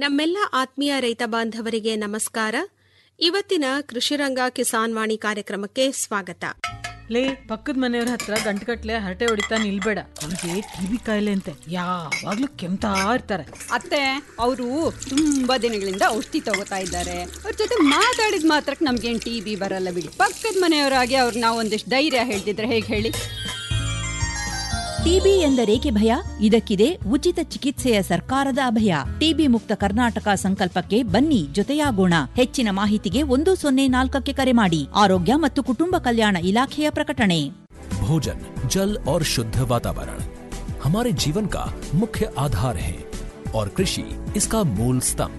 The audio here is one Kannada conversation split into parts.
ನಮ್ಮೆಲ್ಲ ಆತ್ಮೀಯ ರೈತ ಬಾಂಧವರಿಗೆ ನಮಸ್ಕಾರ ಇವತ್ತಿನ ಕೃಷಿರಂಗ ಕಿಸಾನ್ ವಾಣಿ ಕಾರ್ಯಕ್ರಮಕ್ಕೆ ಸ್ವಾಗತ ಲೇ ಪಕ್ಕದ ಮನೆಯವ್ರ ಹತ್ರ ಗಂಟುಗಟ್ಲೆ ಹರಟೆ ಹೊಡಿತಾ ನಿಲ್ಬೇಡ ಅವ್ರಿಗೆ ಟಿವಿ ಕಾಯಿಲೆ ಅಂತೆ ಯಾವಾಗ್ಲೂ ಕೆಮ್ತಾ ಇರ್ತಾರೆ ಅತ್ತೆ ಅವರು ತುಂಬಾ ದಿನಗಳಿಂದ ಔಷಧಿ ತಗೋತಾ ಇದ್ದಾರೆ ಅವ್ರ ಜೊತೆ ಮಾತಾಡಿದ ಮಾತ್ರಕ್ಕೆ ನಮ್ಗೇನ್ ಟಿ ಬಿ ಬರಲ್ಲ ಬಿಡಿ ಪಕ್ಕದ ಮನೆಯವರಾಗಿ ಅವ್ರಿಗೆ ನಾವು ಒಂದಿಷ್ಟು ಧೈರ್ಯ ಹೇಳ್ತಿದ್ರೆ ಹೇಗೆ ಹೇಳಿ ಟಿಬಿ ಎಂದರೇಕೆ ಭಯ ಇದಕ್ಕಿದೆ ಉಚಿತ ಚಿಕಿತ್ಸೆಯ ಸರ್ಕಾರದ ಅಭಯ ಟಿಬಿ ಮುಕ್ತ ಕರ್ನಾಟಕ ಸಂಕಲ್ಪಕ್ಕೆ ಬನ್ನಿ ಜೊತೆಯಾಗೋಣ ಹೆಚ್ಚಿನ ಮಾಹಿತಿಗೆ ಒಂದು ಸೊನ್ನೆ ನಾಲ್ಕಕ್ಕೆ ಕರೆ ಮಾಡಿ ಆರೋಗ್ಯ ಮತ್ತು ಕುಟುಂಬ ಕಲ್ಯಾಣ ಇಲಾಖೆಯ ಪ್ರಕಟಣೆ भोजन जल और शुद्ध वातावरण हमारे जीवन का मुख्य आधार है और कृषि इसका मूल स्तंभ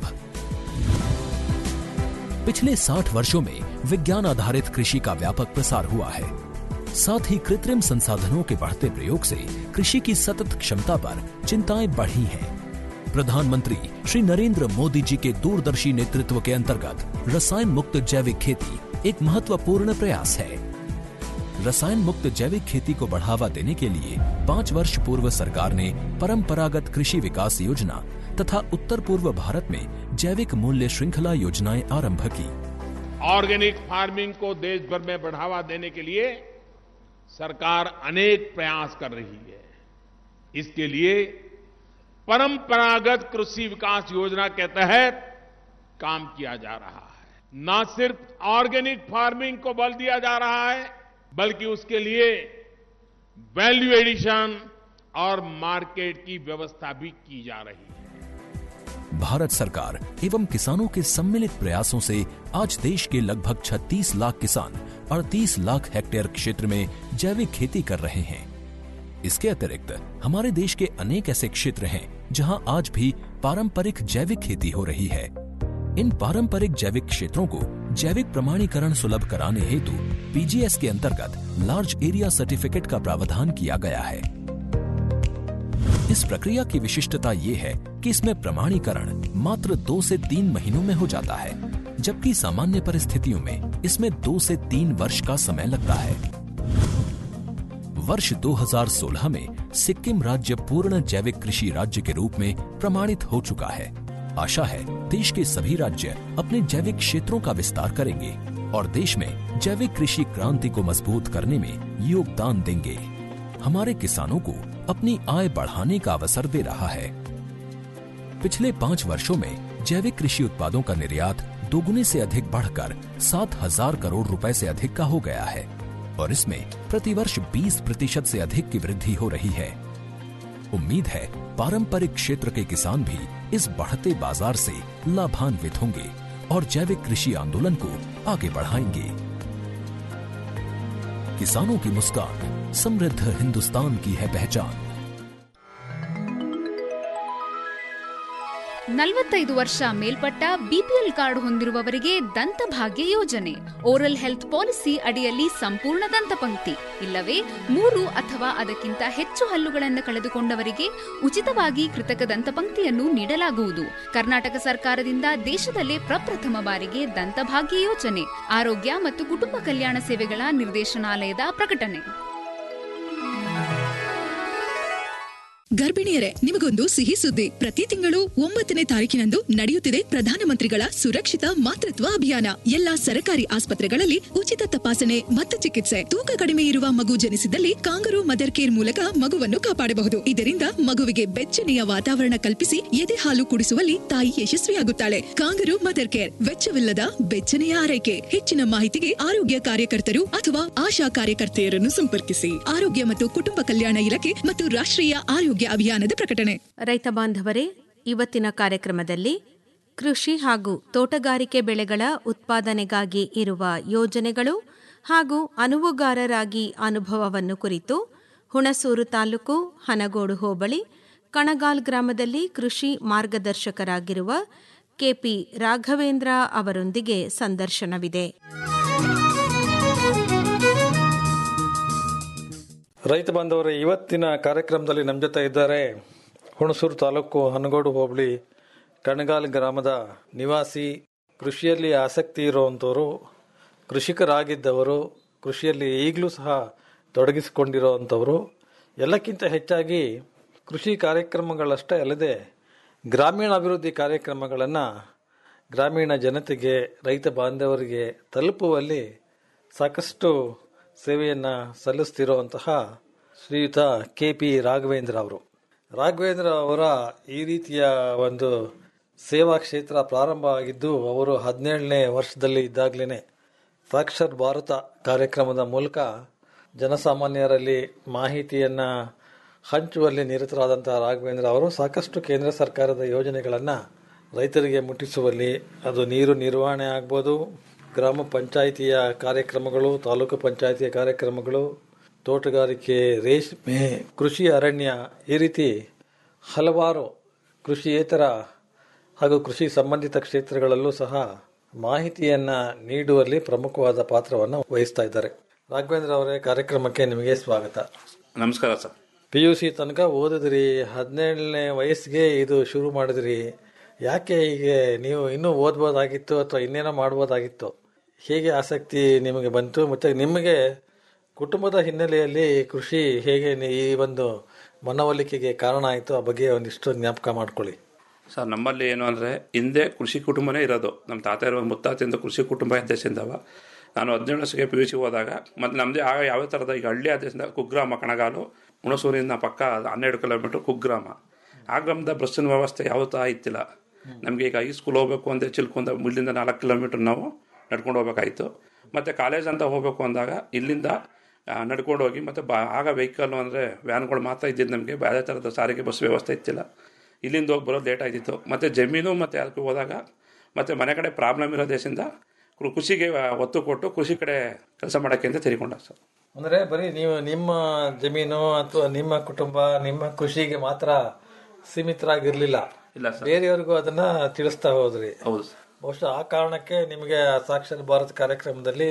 पिछले 60 वर्षों में विज्ञान आधारित कृषि का व्यापक प्रसार हुआ है साथ ही कृत्रिम संसाधनों के बढ़ते प्रयोग से कृषि की सतत क्षमता पर चिंताएं बढ़ी हैं प्रधानमंत्री श्री नरेंद्र मोदी जी के दूरदर्शी नेतृत्व के अंतर्गत रसायन मुक्त जैविक खेती एक महत्वपूर्ण प्रयास है रसायन मुक्त जैविक खेती को बढ़ावा देने के लिए पाँच वर्ष पूर्व सरकार ने परंपरागत कृषि विकास योजना तथा उत्तर पूर्व भारत में जैविक मूल्य श्रृंखला योजनाएं आरंभ की ऑर्गेनिक फार्मिंग को देश भर में बढ़ावा देने के लिए सरकार अनेक प्रयास कर रही है इसके लिए परंपरागत कृषि विकास योजना के तहत काम किया जा रहा है न सिर्फ ऑर्गेनिक फार्मिंग को बल दिया जा रहा है बल्कि उसके लिए वैल्यू एडिशन और मार्केट की व्यवस्था भी की जा रही है भारत सरकार एवं किसानों के सम्मिलित प्रयासों से आज देश के लगभग 36 लाख किसान 38 लाख हेक्टेयर क्षेत्र में जैविक खेती कर रहे हैं इसके अतिरिक्त हमारे देश के अनेक ऐसे क्षेत्र हैं जहां आज भी पारंपरिक जैविक खेती हो रही है इन पारंपरिक जैविक क्षेत्रों को जैविक प्रमाणीकरण सुलभ कराने हेतु पीजीएस के अंतर्गत लार्ज एरिया सर्टिफिकेट का प्रावधान किया गया है इस प्रक्रिया की विशिष्टता ये है कि इसमें प्रमाणीकरण मात्र दो से तीन महीनों में हो जाता है जबकि सामान्य परिस्थितियों में इसमें दो से तीन वर्ष का समय लगता है वर्ष 2016 में सिक्किम राज्य पूर्ण जैविक कृषि राज्य के रूप में प्रमाणित हो चुका है आशा है देश के सभी राज्य अपने जैविक क्षेत्रों का विस्तार करेंगे और देश में जैविक कृषि क्रांति को मजबूत करने में योगदान देंगे हमारे किसानों को अपनी आय बढ़ाने का अवसर दे रहा है पिछले पाँच वर्षों में जैविक कृषि उत्पादों का निर्यात दोगुने से अधिक बढ़कर सात हजार करोड़ रुपए से अधिक का हो गया है और इसमें प्रतिवर्ष 20 प्रतिशत से अधिक की वृद्धि हो रही है उम्मीद है पारंपरिक क्षेत्र के किसान भी इस बढ़ते बाजार से लाभान्वित होंगे और जैविक कृषि आंदोलन को आगे बढ़ाएंगे किसानों की मुस्कान समृद्ध हिंदुस्तान की है पहचान ನಲವತ್ತೈದು ವರ್ಷ ಮೇಲ್ಪಟ್ಟ ಬಿಪಿಎಲ್ ಕಾರ್ಡ್ ಹೊಂದಿರುವವರಿಗೆ ದಂತಭಾಗ್ಯ ಯೋಜನೆ ಓರಲ್ ಹೆಲ್ತ್ ಪಾಲಿಸಿ ಅಡಿಯಲ್ಲಿ ಸಂಪೂರ್ಣ ದಂತಪಂಕ್ತಿ ಇಲ್ಲವೇ ಮೂರು ಅಥವಾ ಅದಕ್ಕಿಂತ ಹೆಚ್ಚು ಹಲ್ಲುಗಳನ್ನು ಕಳೆದುಕೊಂಡವರಿಗೆ ಉಚಿತವಾಗಿ ಕೃತಕ ದಂತಪಂಕ್ತಿಯನ್ನು ನೀಡಲಾಗುವುದು ಕರ್ನಾಟಕ ಸರ್ಕಾರದಿಂದ ದೇಶದಲ್ಲೇ ಪ್ರಪ್ರಥಮ ಬಾರಿಗೆ ದಂತಭಾಗ್ಯ ಯೋಜನೆ ಆರೋಗ್ಯ ಮತ್ತು ಕುಟುಂಬ ಕಲ್ಯಾಣ ಸೇವೆಗಳ ನಿರ್ದೇಶನಾಲಯದ ಪ್ರಕಟಣೆ ಗರ್ಭಿಣಿಯರೇ ನಿಮಗೊಂದು ಸಿಹಿ ಸುದ್ದಿ ಪ್ರತಿ ತಿಂಗಳು ಒಂಬತ್ತನೇ ತಾರೀಕಿನಂದು ನಡೆಯುತ್ತಿದೆ ಪ್ರಧಾನಮಂತ್ರಿಗಳ ಸುರಕ್ಷಿತ ಮಾತೃತ್ವ ಅಭಿಯಾನ ಎಲ್ಲಾ ಸರಕಾರಿ ಆಸ್ಪತ್ರೆಗಳಲ್ಲಿ ಉಚಿತ ತಪಾಸಣೆ ಮತ್ತು ಚಿಕಿತ್ಸೆ ತೂಕ ಕಡಿಮೆ ಇರುವ ಮಗು ಜನಿಸಿದಲ್ಲಿ ಕಾಂಗರು ಮದರ್ ಕೇರ್ ಮೂಲಕ ಮಗುವನ್ನು ಕಾಪಾಡಬಹುದು ಇದರಿಂದ ಮಗುವಿಗೆ ಬೆಚ್ಚನೆಯ ವಾತಾವರಣ ಕಲ್ಪಿಸಿ ಎದೆ ಹಾಲು ಕುಡಿಸುವಲ್ಲಿ ತಾಯಿ ಯಶಸ್ವಿಯಾಗುತ್ತಾಳೆ ಕಾಂಗರು ಮದರ್ ಕೇರ್ ವೆಚ್ಚವಿಲ್ಲದ ಬೆಚ್ಚನೆಯ ಆರೈಕೆ ಹೆಚ್ಚಿನ ಮಾಹಿತಿಗೆ ಆರೋಗ್ಯ ಕಾರ್ಯಕರ್ತರು ಅಥವಾ ಆಶಾ ಕಾರ್ಯಕರ್ತೆಯರನ್ನು ಸಂಪರ್ಕಿಸಿ ಆರೋಗ್ಯ ಮತ್ತು ಕುಟುಂಬ ಕಲ್ಯಾಣ ಇಲಾಖೆ ಮತ್ತು ರಾಷ್ಟ್ರೀಯ ಆರೋಗ್ಯ ಅಭಿಯಾನದ ಪ್ರಕಟಣೆ ರೈತ ಬಾಂಧವರೇ ಇವತ್ತಿನ ಕಾರ್ಯಕ್ರಮದಲ್ಲಿ ಕೃಷಿ ಹಾಗೂ ತೋಟಗಾರಿಕೆ ಬೆಳೆಗಳ ಉತ್ಪಾದನೆಗಾಗಿ ಇರುವ ಯೋಜನೆಗಳು ಹಾಗೂ ಅನುವುಗಾರರಾಗಿ ಅನುಭವವನ್ನು ಕುರಿತು ಹುಣಸೂರು ತಾಲೂಕು ಹನಗೋಡು ಹೋಬಳಿ ಕಣಗಾಲ್ ಗ್ರಾಮದಲ್ಲಿ ಕೃಷಿ ಮಾರ್ಗದರ್ಶಕರಾಗಿರುವ ಕೆಪಿ ರಾಘವೇಂದ್ರ ಅವರೊಂದಿಗೆ ಸಂದರ್ಶನವಿದೆ ರೈತ ಬಾಂಧವರೇ ಇವತ್ತಿನ ಕಾರ್ಯಕ್ರಮದಲ್ಲಿ ನಮ್ಮ ಜೊತೆ ಇದ್ದಾರೆ ಹುಣಸೂರು ತಾಲೂಕು ಹನಗೋಡು ಹೋಬಳಿ ಕಣಗಾಲ್ ಗ್ರಾಮದ ನಿವಾಸಿ ಕೃಷಿಯಲ್ಲಿ ಆಸಕ್ತಿ ಇರುವಂಥವರು ಕೃಷಿಕರಾಗಿದ್ದವರು ಕೃಷಿಯಲ್ಲಿ ಈಗಲೂ ಸಹ ತೊಡಗಿಸಿಕೊಂಡಿರುವಂಥವರು ಎಲ್ಲಕ್ಕಿಂತ ಹೆಚ್ಚಾಗಿ ಕೃಷಿ ಕಾರ್ಯಕ್ರಮಗಳಷ್ಟೇ ಅಲ್ಲದೆ ಗ್ರಾಮೀಣ ಅಭಿವೃದ್ಧಿ ಕಾರ್ಯಕ್ರಮಗಳನ್ನು ಗ್ರಾಮೀಣ ಜನತೆಗೆ ರೈತ ಬಾಂಧವರಿಗೆ ತಲುಪುವಲ್ಲಿ ಸಾಕಷ್ಟು ಸೇವೆಯನ್ನು ಸಲ್ಲಿಸ್ತಿರುವಂತಹ ಶ್ರೀಯುತ ಕೆ ಪಿ ರಾಘವೇಂದ್ರ ಅವರು ರಾಘವೇಂದ್ರ ಅವರ ಈ ರೀತಿಯ ಒಂದು ಸೇವಾ ಕ್ಷೇತ್ರ ಪ್ರಾರಂಭ ಆಗಿದ್ದು ಅವರು ಹದಿನೇಳನೇ ವರ್ಷದಲ್ಲಿ ಇದ್ದಾಗಲೇ ಸಾಕ್ಷರ್ ಭಾರತ ಕಾರ್ಯಕ್ರಮದ ಮೂಲಕ ಜನಸಾಮಾನ್ಯರಲ್ಲಿ ಮಾಹಿತಿಯನ್ನು ಹಂಚುವಲ್ಲಿ ನಿರತರಾದಂತಹ ರಾಘವೇಂದ್ರ ಅವರು ಸಾಕಷ್ಟು ಕೇಂದ್ರ ಸರ್ಕಾರದ ಯೋಜನೆಗಳನ್ನು ರೈತರಿಗೆ ಮುಟ್ಟಿಸುವಲ್ಲಿ ಅದು ನೀರು ನಿರ್ವಹಣೆ ಆಗ್ಬೋದು ಗ್ರಾಮ ಪಂಚಾಯಿತಿಯ ಕಾರ್ಯಕ್ರಮಗಳು ತಾಲೂಕು ಪಂಚಾಯಿತಿಯ ಕಾರ್ಯಕ್ರಮಗಳು ತೋಟಗಾರಿಕೆ ರೇಷ್ಮೆ ಕೃಷಿ ಅರಣ್ಯ ಈ ರೀತಿ ಹಲವಾರು ಕೃಷಿಯೇತರ ಹಾಗೂ ಕೃಷಿ ಸಂಬಂಧಿತ ಕ್ಷೇತ್ರಗಳಲ್ಲೂ ಸಹ ಮಾಹಿತಿಯನ್ನು ನೀಡುವಲ್ಲಿ ಪ್ರಮುಖವಾದ ಪಾತ್ರವನ್ನು ವಹಿಸ್ತಾ ಇದ್ದಾರೆ ರಾಘವೇಂದ್ರ ಅವರೇ ಕಾರ್ಯಕ್ರಮಕ್ಕೆ ನಿಮಗೆ ಸ್ವಾಗತ ನಮಸ್ಕಾರ ಸರ್ ಪಿ ಯು ಸಿ ತನಕ ಓದಿದ್ರಿ ಹದಿನೇಳನೇ ವಯಸ್ಸಿಗೆ ಇದು ಶುರು ಮಾಡಿದ್ರಿ ಯಾಕೆ ಹೀಗೆ ನೀವು ಇನ್ನೂ ಓದ್ಬೋದಾಗಿತ್ತು ಅಥವಾ ಇನ್ನೇನೋ ಮಾಡ್ಬೋದಾಗಿತ್ತು ಹೇಗೆ ಆಸಕ್ತಿ ನಿಮಗೆ ಬಂತು ಮತ್ತು ನಿಮಗೆ ಕುಟುಂಬದ ಹಿನ್ನೆಲೆಯಲ್ಲಿ ಕೃಷಿ ಹೇಗೆ ನಿ- ಈ ಒಂದು ಮನವೊಲಿಕೆಗೆ ಕಾರಣ ಆಯಿತು ಆ ಬಗ್ಗೆ ಒಂದಿಷ್ಟು ಜ್ಞಾಪಕ ಮಾಡ್ಕೊಳ್ಳಿ ಸರ್ ನಮ್ಮಲ್ಲಿ ಏನು ಅಂದರೆ ಹಿಂದೆ ಕೃಷಿ ಕುಟುಂಬನೇ ಇರೋದು ನಮ್ಮ ತಾತ ಇರೋ ಮುತ್ತಾತಿಂದ ಕೃಷಿ ಕುಟುಂಬ ದೇಶದಿಂದವ ನಾನು ಹದಿನೇಳು ವರ್ಷಕ್ಕೆ ಪಿ ಯು ಸಿ ಹೋದಾಗ ಮತ್ತು ನಮ್ಮದೇ ಆಗ ಯಾವ ಥರದ ಈಗ ಹಳ್ಳಿ ಆದೇಶದಿಂದ ಕುಗ್ರಾಮ ಕಣಗಾಲು ಹುಣಸೂರಿನ ಪಕ್ಕ ಹನ್ನೆರಡು ಕಿಲೋಮೀಟ್ರ್ ಕುಗ್ರಾಮ ಆ ಗ್ರಾಮದ ಬಸ್ಸಿನ ವ್ಯವಸ್ಥೆ ಯಾವತ್ತೂ ಇತ್ತಿಲ್ಲ ನಮಗೆ ಈಗ ಹೈ ಸ್ಕೂಲ್ ಹೋಗಬೇಕು ಅಂದರೆ ಚಿಲ್ಕೊಂದ ಇಲ್ಲಿಂದ ನಾಲ್ಕು ಕಿಲೋಮೀಟ್ರ್ ನಾವು ನಡ್ಕೊಂಡು ಹೋಗ್ಬೇಕಾಯ್ತು ಮತ್ತು ಕಾಲೇಜ್ ಅಂತ ಹೋಗಬೇಕು ಅಂದಾಗ ಇಲ್ಲಿಂದ ಆ, ನಡ್ಕೊಂಡು ಹೋಗಿ ಮತ್ತು ಬಾ ಆಗ ವೆಹಿಕಲ್ ಅಂದರೆ ವ್ಯಾನ್ಗಳು ಮಾತ್ರ ಇದ್ದಿದ್ದು ನಮಗೆ ಬೇರೆ ಥರದ ಸಾರಿಗೆ ಬಸ್ ವ್ಯವಸ್ಥೆ ಇತ್ತಿಲ್ಲ ಇಲ್ಲಿಂದ ಹೋಗಿ ಬರೋದು ಲೇಟ್ ಆಯ್ತಿತ್ತು ಮತ್ತು ಜಮೀನು ಮತ್ತು ಅದಕ್ಕೆ ಹೋದಾಗ ಮತ್ತು ಮನೆ ಕಡೆ ಪ್ರಾಬ್ಲಮ್ ಇರೋ ದೇಶದಿಂದ ಕೃ- ಕೃಷಿಗೆ ಒತ್ತು ಕೊಟ್ಟು ಕೃಷಿ ಕಡೆ ಕೆಲಸ ಮಾಡೋಕ್ಕೆ ಅಂತ ತಿಳ್ಕೊಂಡ ಸರ್ ಅಂದರೆ ಬರೀ ನೀವು ನಿಮ್ಮ ಜಮೀನು ಅಥವಾ ನಿಮ್ಮ ಕುಟುಂಬ ನಿಮ್ಮ ಕೃಷಿಗೆ ಮಾತ್ರ ಸೀಮಿತರಾಗಿರ್ಲಿಲ್ಲ ಇಲ್ಲ ಸರ್ ಬೇರೆಯವ್ರಿಗೂ ಅದನ್ನ ತಿಳಿಸ್ತಾ ಹೋದ್ರಿ ಹೌದು ಬಹುಶಃ ಆ ಕಾರಣಕ್ಕೆ ನಿಮಗೆ ಆ ಸಾಕ್ಷರ ಭಾರತ್ ಕಾರ್ಯಕ್ರಮದಲ್ಲಿ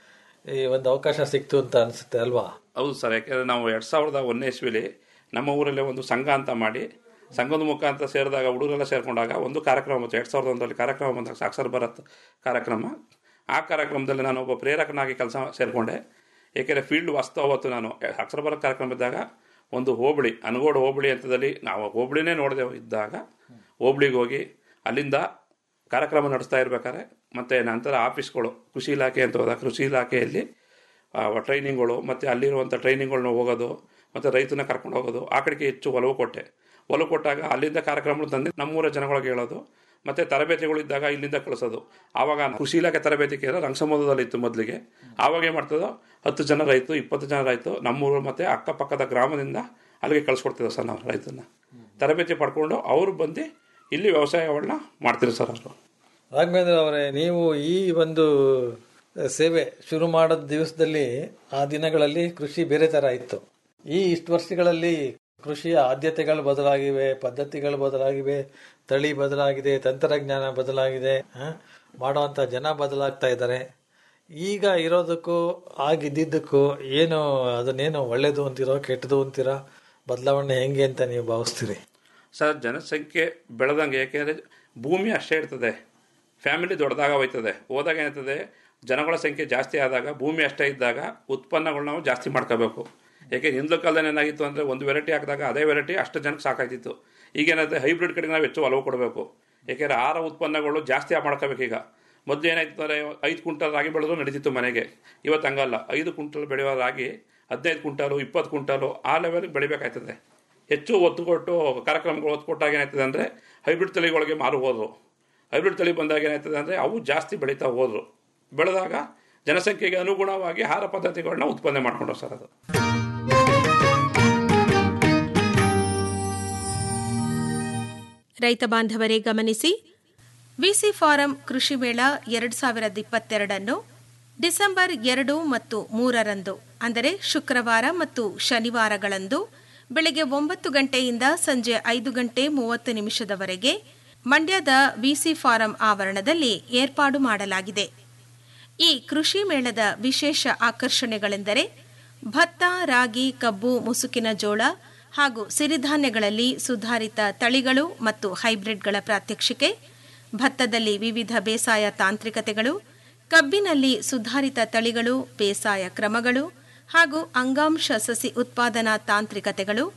ಈ ಒಂದು ಅವಕಾಶ ಸಿಕ್ತು ಅಂತ ಅನಿಸುತ್ತೆ ಅಲ್ವಾ ಹೌದು ಸರ್ ಯಾಕೆಂದರೆ ನಾವು ಎರಡು ಸಾವಿರದ ಒಂದನೇ ಇಸ್ವಿಲಿ ನಮ್ಮ ಊರಲ್ಲೇ ಒಂದು ಸಂಘ ಅಂತ ಮಾಡಿ ಸಂಘದ ಮುಖಾಂತರ ಸೇರಿದಾಗ ಹುಡುಗರೆಲ್ಲ ಸೇರಿಕೊಂಡಾಗ ಒಂದು ಕಾರ್ಯಕ್ರಮ ಬಂತು ಎರಡು ಸಾವಿರದ ಒಂದರಲ್ಲಿ ಕಾರ್ಯಕ್ರಮ ಬಂದಾಗ ಸಾಕ್ಷರ ಭಾರತ್ ಕಾರ್ಯಕ್ರಮ ಆ ಕಾರ್ಯಕ್ರಮದಲ್ಲಿ ನಾನು ಒಬ್ಬ ಪ್ರೇರಕನಾಗಿ ಕೆಲಸ ಸೇರಿಕೊಂಡೆ ಏಕೆಂದರೆ ಫೀಲ್ಡ್ ವಾಸ್ತವ ಅವತ್ತು ನಾನು ಸಾಕ್ಷರ ಭಾರತ್ ಕಾರ್ಯಕ್ರಮ ಇದ್ದಾಗ ಒಂದು ಹೋಬಳಿ ಅನಗೋಡು ಹೋಬಳಿ ಹಂತದಲ್ಲಿ ನಾವು ಹೋಬಳಿನೇ ನೋಡದೆ ಇದ್ದಾಗ ಹೋಬಳಿಗೆ ಹೋಗಿ ಅಲ್ಲಿಂದ ಕಾರ್ಯಕ್ರಮ ನಡೆಸ್ತಾ ಇರ್ಬೇಕಾದ್ರೆ ಮತ್ತು ನಂತರ ಆಫೀಸ್ಗಳು ಕೃಷಿ ಇಲಾಖೆ ಅಂತ ಹೋದಾಗ ಕೃಷಿ ಇಲಾಖೆಯಲ್ಲಿ ಆ, ಟ್ರೈನಿಂಗ್ಗಳು ಮತ್ತು ಅಲ್ಲಿರುವಂಥ ಟ್ರೈನಿಂಗ್ಗಳನ್ನ ಹೋಗೋದು ಮತ್ತು ರೈತನ ಕರ್ಕೊಂಡು ಹೋಗೋದು ಆ ಕಡೆಗೆ ಹೆಚ್ಚು ಒಲವು ಕೊಟ್ಟೆ ಒಲವು ಕೊಟ್ಟಾಗ ಅಲ್ಲಿಂದ ಕಾರ್ಯಕ್ರಮಗಳು ತಂದು ನಮ್ಮೂರ ಜನಗಳಿಗೆ ಹೇಳೋದು ಮತ್ತು ತರಬೇತಿಗಳು ಇದ್ದಾಗ ಇಲ್ಲಿಂದ ಕಳಿಸೋದು ಆವಾಗ ಕೃಷಿ ಇಲಾಖೆ ತರಬೇತಿ ಕೇಂದ್ರ ರಂಗಸಮುದ್ರದಲ್ಲಿ ಇತ್ತು ಮೊದಲಿಗೆ ಆವಾಗ ಏನು ಮಾಡ್ತದೋ ಹತ್ತು ಜನ ರೈತರು ಇಪ್ಪತ್ತು ಜನ ರೈತರು ನಮ್ಮೂರು ಮತ್ತು ಅಕ್ಕಪಕ್ಕದ ಗ್ರಾಮದಿಂದ ಅಲ್ಲಿಗೆ ಕಳಿಸ್ಕೊಡ್ತಿದ್ದೋ ಸರ್ ನಾವು ರೈತನ ತರಬೇತಿ ಪಡ್ಕೊಂಡು ಅವರು ಬಂದು ಇಲ್ಲಿ ವ್ಯವಸಾಯಗಳನ್ನ ಮಾಡ್ತಿದ್ರು ಸರ್ ಅವರು ರಾಘವೇಂದ್ರ ಅವರೇ ನೀವು ಈ ಒಂದು ಸೇವೆ ಶುರು ಮಾಡಿದ ದಿವಸದಲ್ಲಿ ಆ ದಿನಗಳಲ್ಲಿ ಕೃಷಿ ಬೇರೆ ತರ ಇತ್ತು ಈ ಇಷ್ಟು ವರ್ಷಗಳಲ್ಲಿ ಕೃಷಿಯ ಆದ್ಯತೆಗಳು ಬದಲಾಗಿವೆ ಪದ್ಧತಿಗಳು ಬದಲಾಗಿವೆ ತಳಿ ಬದಲಾಗಿದೆ ತಂತ್ರಜ್ಞಾನ ಬದಲಾಗಿದೆ ಆ, ಮಾಡುವಂತ ಜನ ಬದಲಾಗ್ತಾ ಇದ್ದಾರೆ ಈಗ ಇರೋದಕ್ಕೂ ಆಗಿದ್ದಿದ್ದಕ್ಕೂ ಏನು ಅದನ್ನೇನು ಒಳ್ಳೇದು ಅಂತೀರೋ ಕೆಟ್ಟದು ಅಂತೀರಾ ಬದಲಾವಣೆ ಹೆಂಗೆ ಅಂತ ನೀವು ಭಾವಿಸ್ತೀರಿ ಸರ್ ಜನಸಂಖ್ಯೆ ಬೆಳೆದಂಗೆ ಏಕೆಂದರೆ ಭೂಮಿ ಅಷ್ಟೇ ಇರ್ತದೆ ಫ್ಯಾಮಿಲಿ ದೊಡ್ಡದಾಗ ಹೋಯ್ತದೆ ಹೋದಾಗ ಏನಾಗ್ತದೆ ಜನಗಳ ಸಂಖ್ಯೆ ಜಾಸ್ತಿ ಆದಾಗ ಭೂಮಿ ಅಷ್ಟೇ ಇದ್ದಾಗ ಉತ್ಪನ್ನಗಳನ್ನ ನಾವು ಜಾಸ್ತಿ ಮಾಡ್ಕೋಬೇಕು ಯಾಕೆ ಹಿಂದ್ಲ ಕಾಲದಲ್ಲಿ ಏನಾಗಿತ್ತು ಅಂದರೆ ಒಂದು ವೆರೈಟಿ ಹಾಕಿದಾಗ ಅದೇ ವೆರೈಟಿ ಅಷ್ಟು ಜನಕ್ಕೆ ಸಾಕಾಗ್ತಿತ್ತು ಈಗೇನಾಗುತ್ತೆ ಹೈಬ್ರಿಡ್ ಕಡೆಗೆ ನಾವು ಹೆಚ್ಚು ಒಲವು ಕೊಡಬೇಕು ಯಾಕೆಂದರೆ ಆಹಾರ ಉತ್ಪನ್ನಗಳು ಜಾಸ್ತಿ ಮಾಡ್ಕೋಬೇಕು ಈಗ ಮೊದಲು ಏನಾಯ್ತು ಅಂದರೆ ಐದು ಕುಂಟಲ್ ರಾಗಿ ಬೆಳೆದ್ರು ನಡೀತಿತ್ತು ಮನೆಗೆ ಇವತ್ತು ಹಂಗಲ್ಲ ಐದು ಕುಂಟಲ್ ಬೆಳೆಯೋ ರಾಗಿ ಹದಿನೈದು ಕುಂಟಲು ಇಪ್ಪತ್ತು ಕುಂಟಲು ಆ ಲೆವೆಲ್ಗೆ ಬೆಳಿಬೇಕಾಯ್ತದೆ ಹೆಚ್ಚು ಒತ್ತು ಕೊಟ್ಟು ಕಾರ್ಯಕ್ರಮಗಳು ಒತ್ತು ಕೊಟ್ಟಾಗ ಏನಾಯ್ತದೆ ಅಂದರೆ ಹೈಬ್ರಿಡ್ ತಳಿಗಳಿಗೆ ಮಾರು ಹೋದ್ರು ಹೈಬ್ರಿಡ್ ತಳಿ ಬಂದಾಗ ಏನಾಯ್ತದೆ ಅಂದರೆ ಅವು ಜಾಸ್ತಿ ಬೆಳೀತಾ ಹೋದ್ರು ಬೆಳೆದಾಗ ಜನಸಂಖ್ಯೆಗೆ ಅನುಗುಣವಾಗಿ ಆಹಾರ ಪದ್ಧತಿಗಳನ್ನ ಉತ್ಪನ್ನ ಮಾಡ್ಕೊಂಡು ಸರ್ ಅದು ರೈತ ಬಾಂಧವರೇ ಗಮನಿಸಿ ವಿಸಿ ಫಾರಂ ಕೃಷಿ ಮೇಳ ಎರಡು ಸಾವಿರದ ಇಪ್ಪತ್ತೆರಡನ್ನು ಡಿಸೆಂಬರ್ ಎರಡು ಮತ್ತು ಮೂರರಂದು ಅಂದರೆ ಶುಕ್ರವಾರ ಮತ್ತು ಶನಿವಾರಗಳಂದು ಬೆಳಗ್ಗೆ ಒಂಬತ್ತು ಗಂಟೆಯಿಂದ ಸಂಜೆ ಐದು ಗಂಟೆ ಮೂವತ್ತು ನಿಮಿಷದವರೆಗೆ ಮಂಡ್ಯದ ವಿಸಿ ಫಾರಂ ಆವರಣದಲ್ಲಿ ಏರ್ಪಾಡು ಮಾಡಲಾಗಿದೆ ಈ ಕೃಷಿ ಮೇಳದ ವಿಶೇಷ ಆಕರ್ಷಣೆಗಳೆಂದರೆ ಭತ್ತ ರಾಗಿ ಕಬ್ಬು ಮುಸುಕಿನ ಜೋಳ ಹಾಗೂ ಸಿರಿಧಾನ್ಯಗಳಲ್ಲಿ ಸುಧಾರಿತ ತಳಿಗಳು ಮತ್ತು ಹೈಬ್ರಿಡ್ಗಳ ಪ್ರಾತ್ಯಕ್ಷಿಕೆ ಭತ್ತದಲ್ಲಿ ವಿವಿಧ ಬೇಸಾಯ ತಾಂತ್ರಿಕತೆಗಳು ಕಬ್ಬಿನಲ್ಲಿ ಸುಧಾರಿತ ತಳಿಗಳು ಬೇಸಾಯ ಕ್ರಮಗಳು ಹಾಗೂ ಅಂಗಾಂಶ ಸಸಿ ಉತ್ಪಾದನಾ ತಾಂತ್ರಿಕತೆಗಳು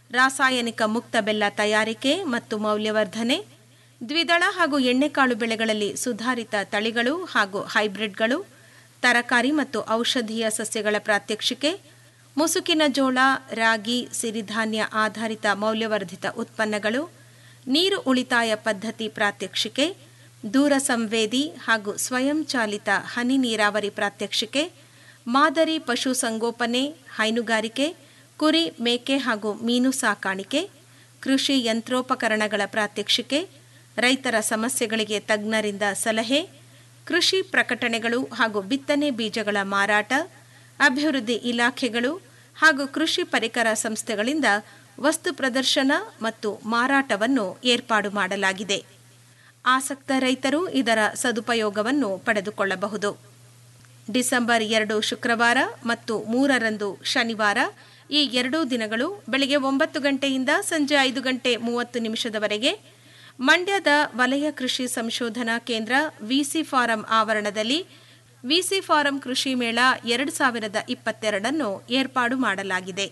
ರಾಸಾಯನಿಕ ಮುಕ್ತ ಬೆಲ್ಲ ತಯಾರಿಕೆ ಮತ್ತು ಮೌಲ್ಯವರ್ಧನೆ ದ್ವಿದಳ ಹಾಗೂ ಎಣ್ಣೆಕಾಳು ಬೆಳೆಗಳಲ್ಲಿ ಸುಧಾರಿತ ತಳಿಗಳು ಹಾಗೂ ಹೈಬ್ರಿಡ್ಗಳು ತರಕಾರಿ ಮತ್ತು ಔಷಧೀಯ ಸಸ್ಯಗಳ ಪ್ರಾತ್ಯಕ್ಷಿಕೆ ಮುಸುಕಿನ ಜೋಳ ರಾಗಿ ಸಿರಿಧಾನ್ಯ ಆಧಾರಿತ ಮೌಲ್ಯವರ್ಧಿತ ಉತ್ಪನ್ನಗಳು ನೀರು ಉಳಿತಾಯ ಪದ್ಧತಿ ಪ್ರಾತ್ಯಕ್ಷಿಕೆ ದೂರ ಸಂವೇದಿ ಹಾಗೂ ಸ್ವಯಂಚಾಲಿತ ಹನಿ ನೀರಾವರಿ ಪ್ರಾತ್ಯಕ್ಷಿಕೆ ಮಾದರಿ ಪಶು ಸಂಗೋಪನೆ ಹೈನುಗಾರಿಕೆ ಕುರಿ ಮೇಕೆ ಹಾಗೂ ಮೀನು ಸಾಕಾಣಿಕೆ ಕೃಷಿ ಯಂತ್ರೋಪಕರಣಗಳ ಪ್ರಾತ್ಯಕ್ಷಿಕೆ ರೈತರ ಸಮಸ್ಯೆಗಳಿಗೆ ತಜ್ಞರಿಂದ ಸಲಹೆ ಕೃಷಿ ಪ್ರಕಟಣೆಗಳು ಹಾಗೂ ಬಿತ್ತನೆ ಬೀಜಗಳ ಮಾರಾಟ ಅಭಿವೃದ್ಧಿ ಇಲಾಖೆಗಳು ಹಾಗೂ ಕೃಷಿ ಪರಿಕರ ಸಂಸ್ಥೆಗಳಿಂದ ವಸ್ತು ಪ್ರದರ್ಶನ ಮತ್ತು ಮಾರಾಟವನ್ನು ಏರ್ಪಾಡು ಮಾಡಲಾಗಿದೆ ಆಸಕ್ತ ರೈತರು ಇದರ ಸದುಪಯೋಗವನ್ನು ಪಡೆದುಕೊಳ್ಳಬಹುದು ಡಿಸೆಂಬರ್ ಎರಡು ಶುಕ್ರವಾರ ಮತ್ತು ಮೂರರಂದು ಶನಿವಾರ ಈ ಎರಡೂ ದಿನಗಳು ಬೆಳಗ್ಗೆ ಒಂಬತ್ತು ಗಂಟೆಯಿಂದ ಸಂಜೆ ಐದು ಗಂಟೆ ಮೂವತ್ತು ನಿಮಿಷದವರೆಗೆ ಮಂಡ್ಯದ ವಲಯ ಕೃಷಿ ಸಂಶೋಧನಾ ಕೇಂದ್ರ ವಿಸಿ ಫಾರಂ ಆವರಣದಲ್ಲಿ ವಿಸಿ ಫಾರಂ ಕೃಷಿ ಮೇಳ ಎರಡು ಸಾವಿರದ ಇಪ್ಪತ್ತೆರಡನ್ನು ಏರ್ಪಾಡು ಮಾಡಲಾಗಿದೆ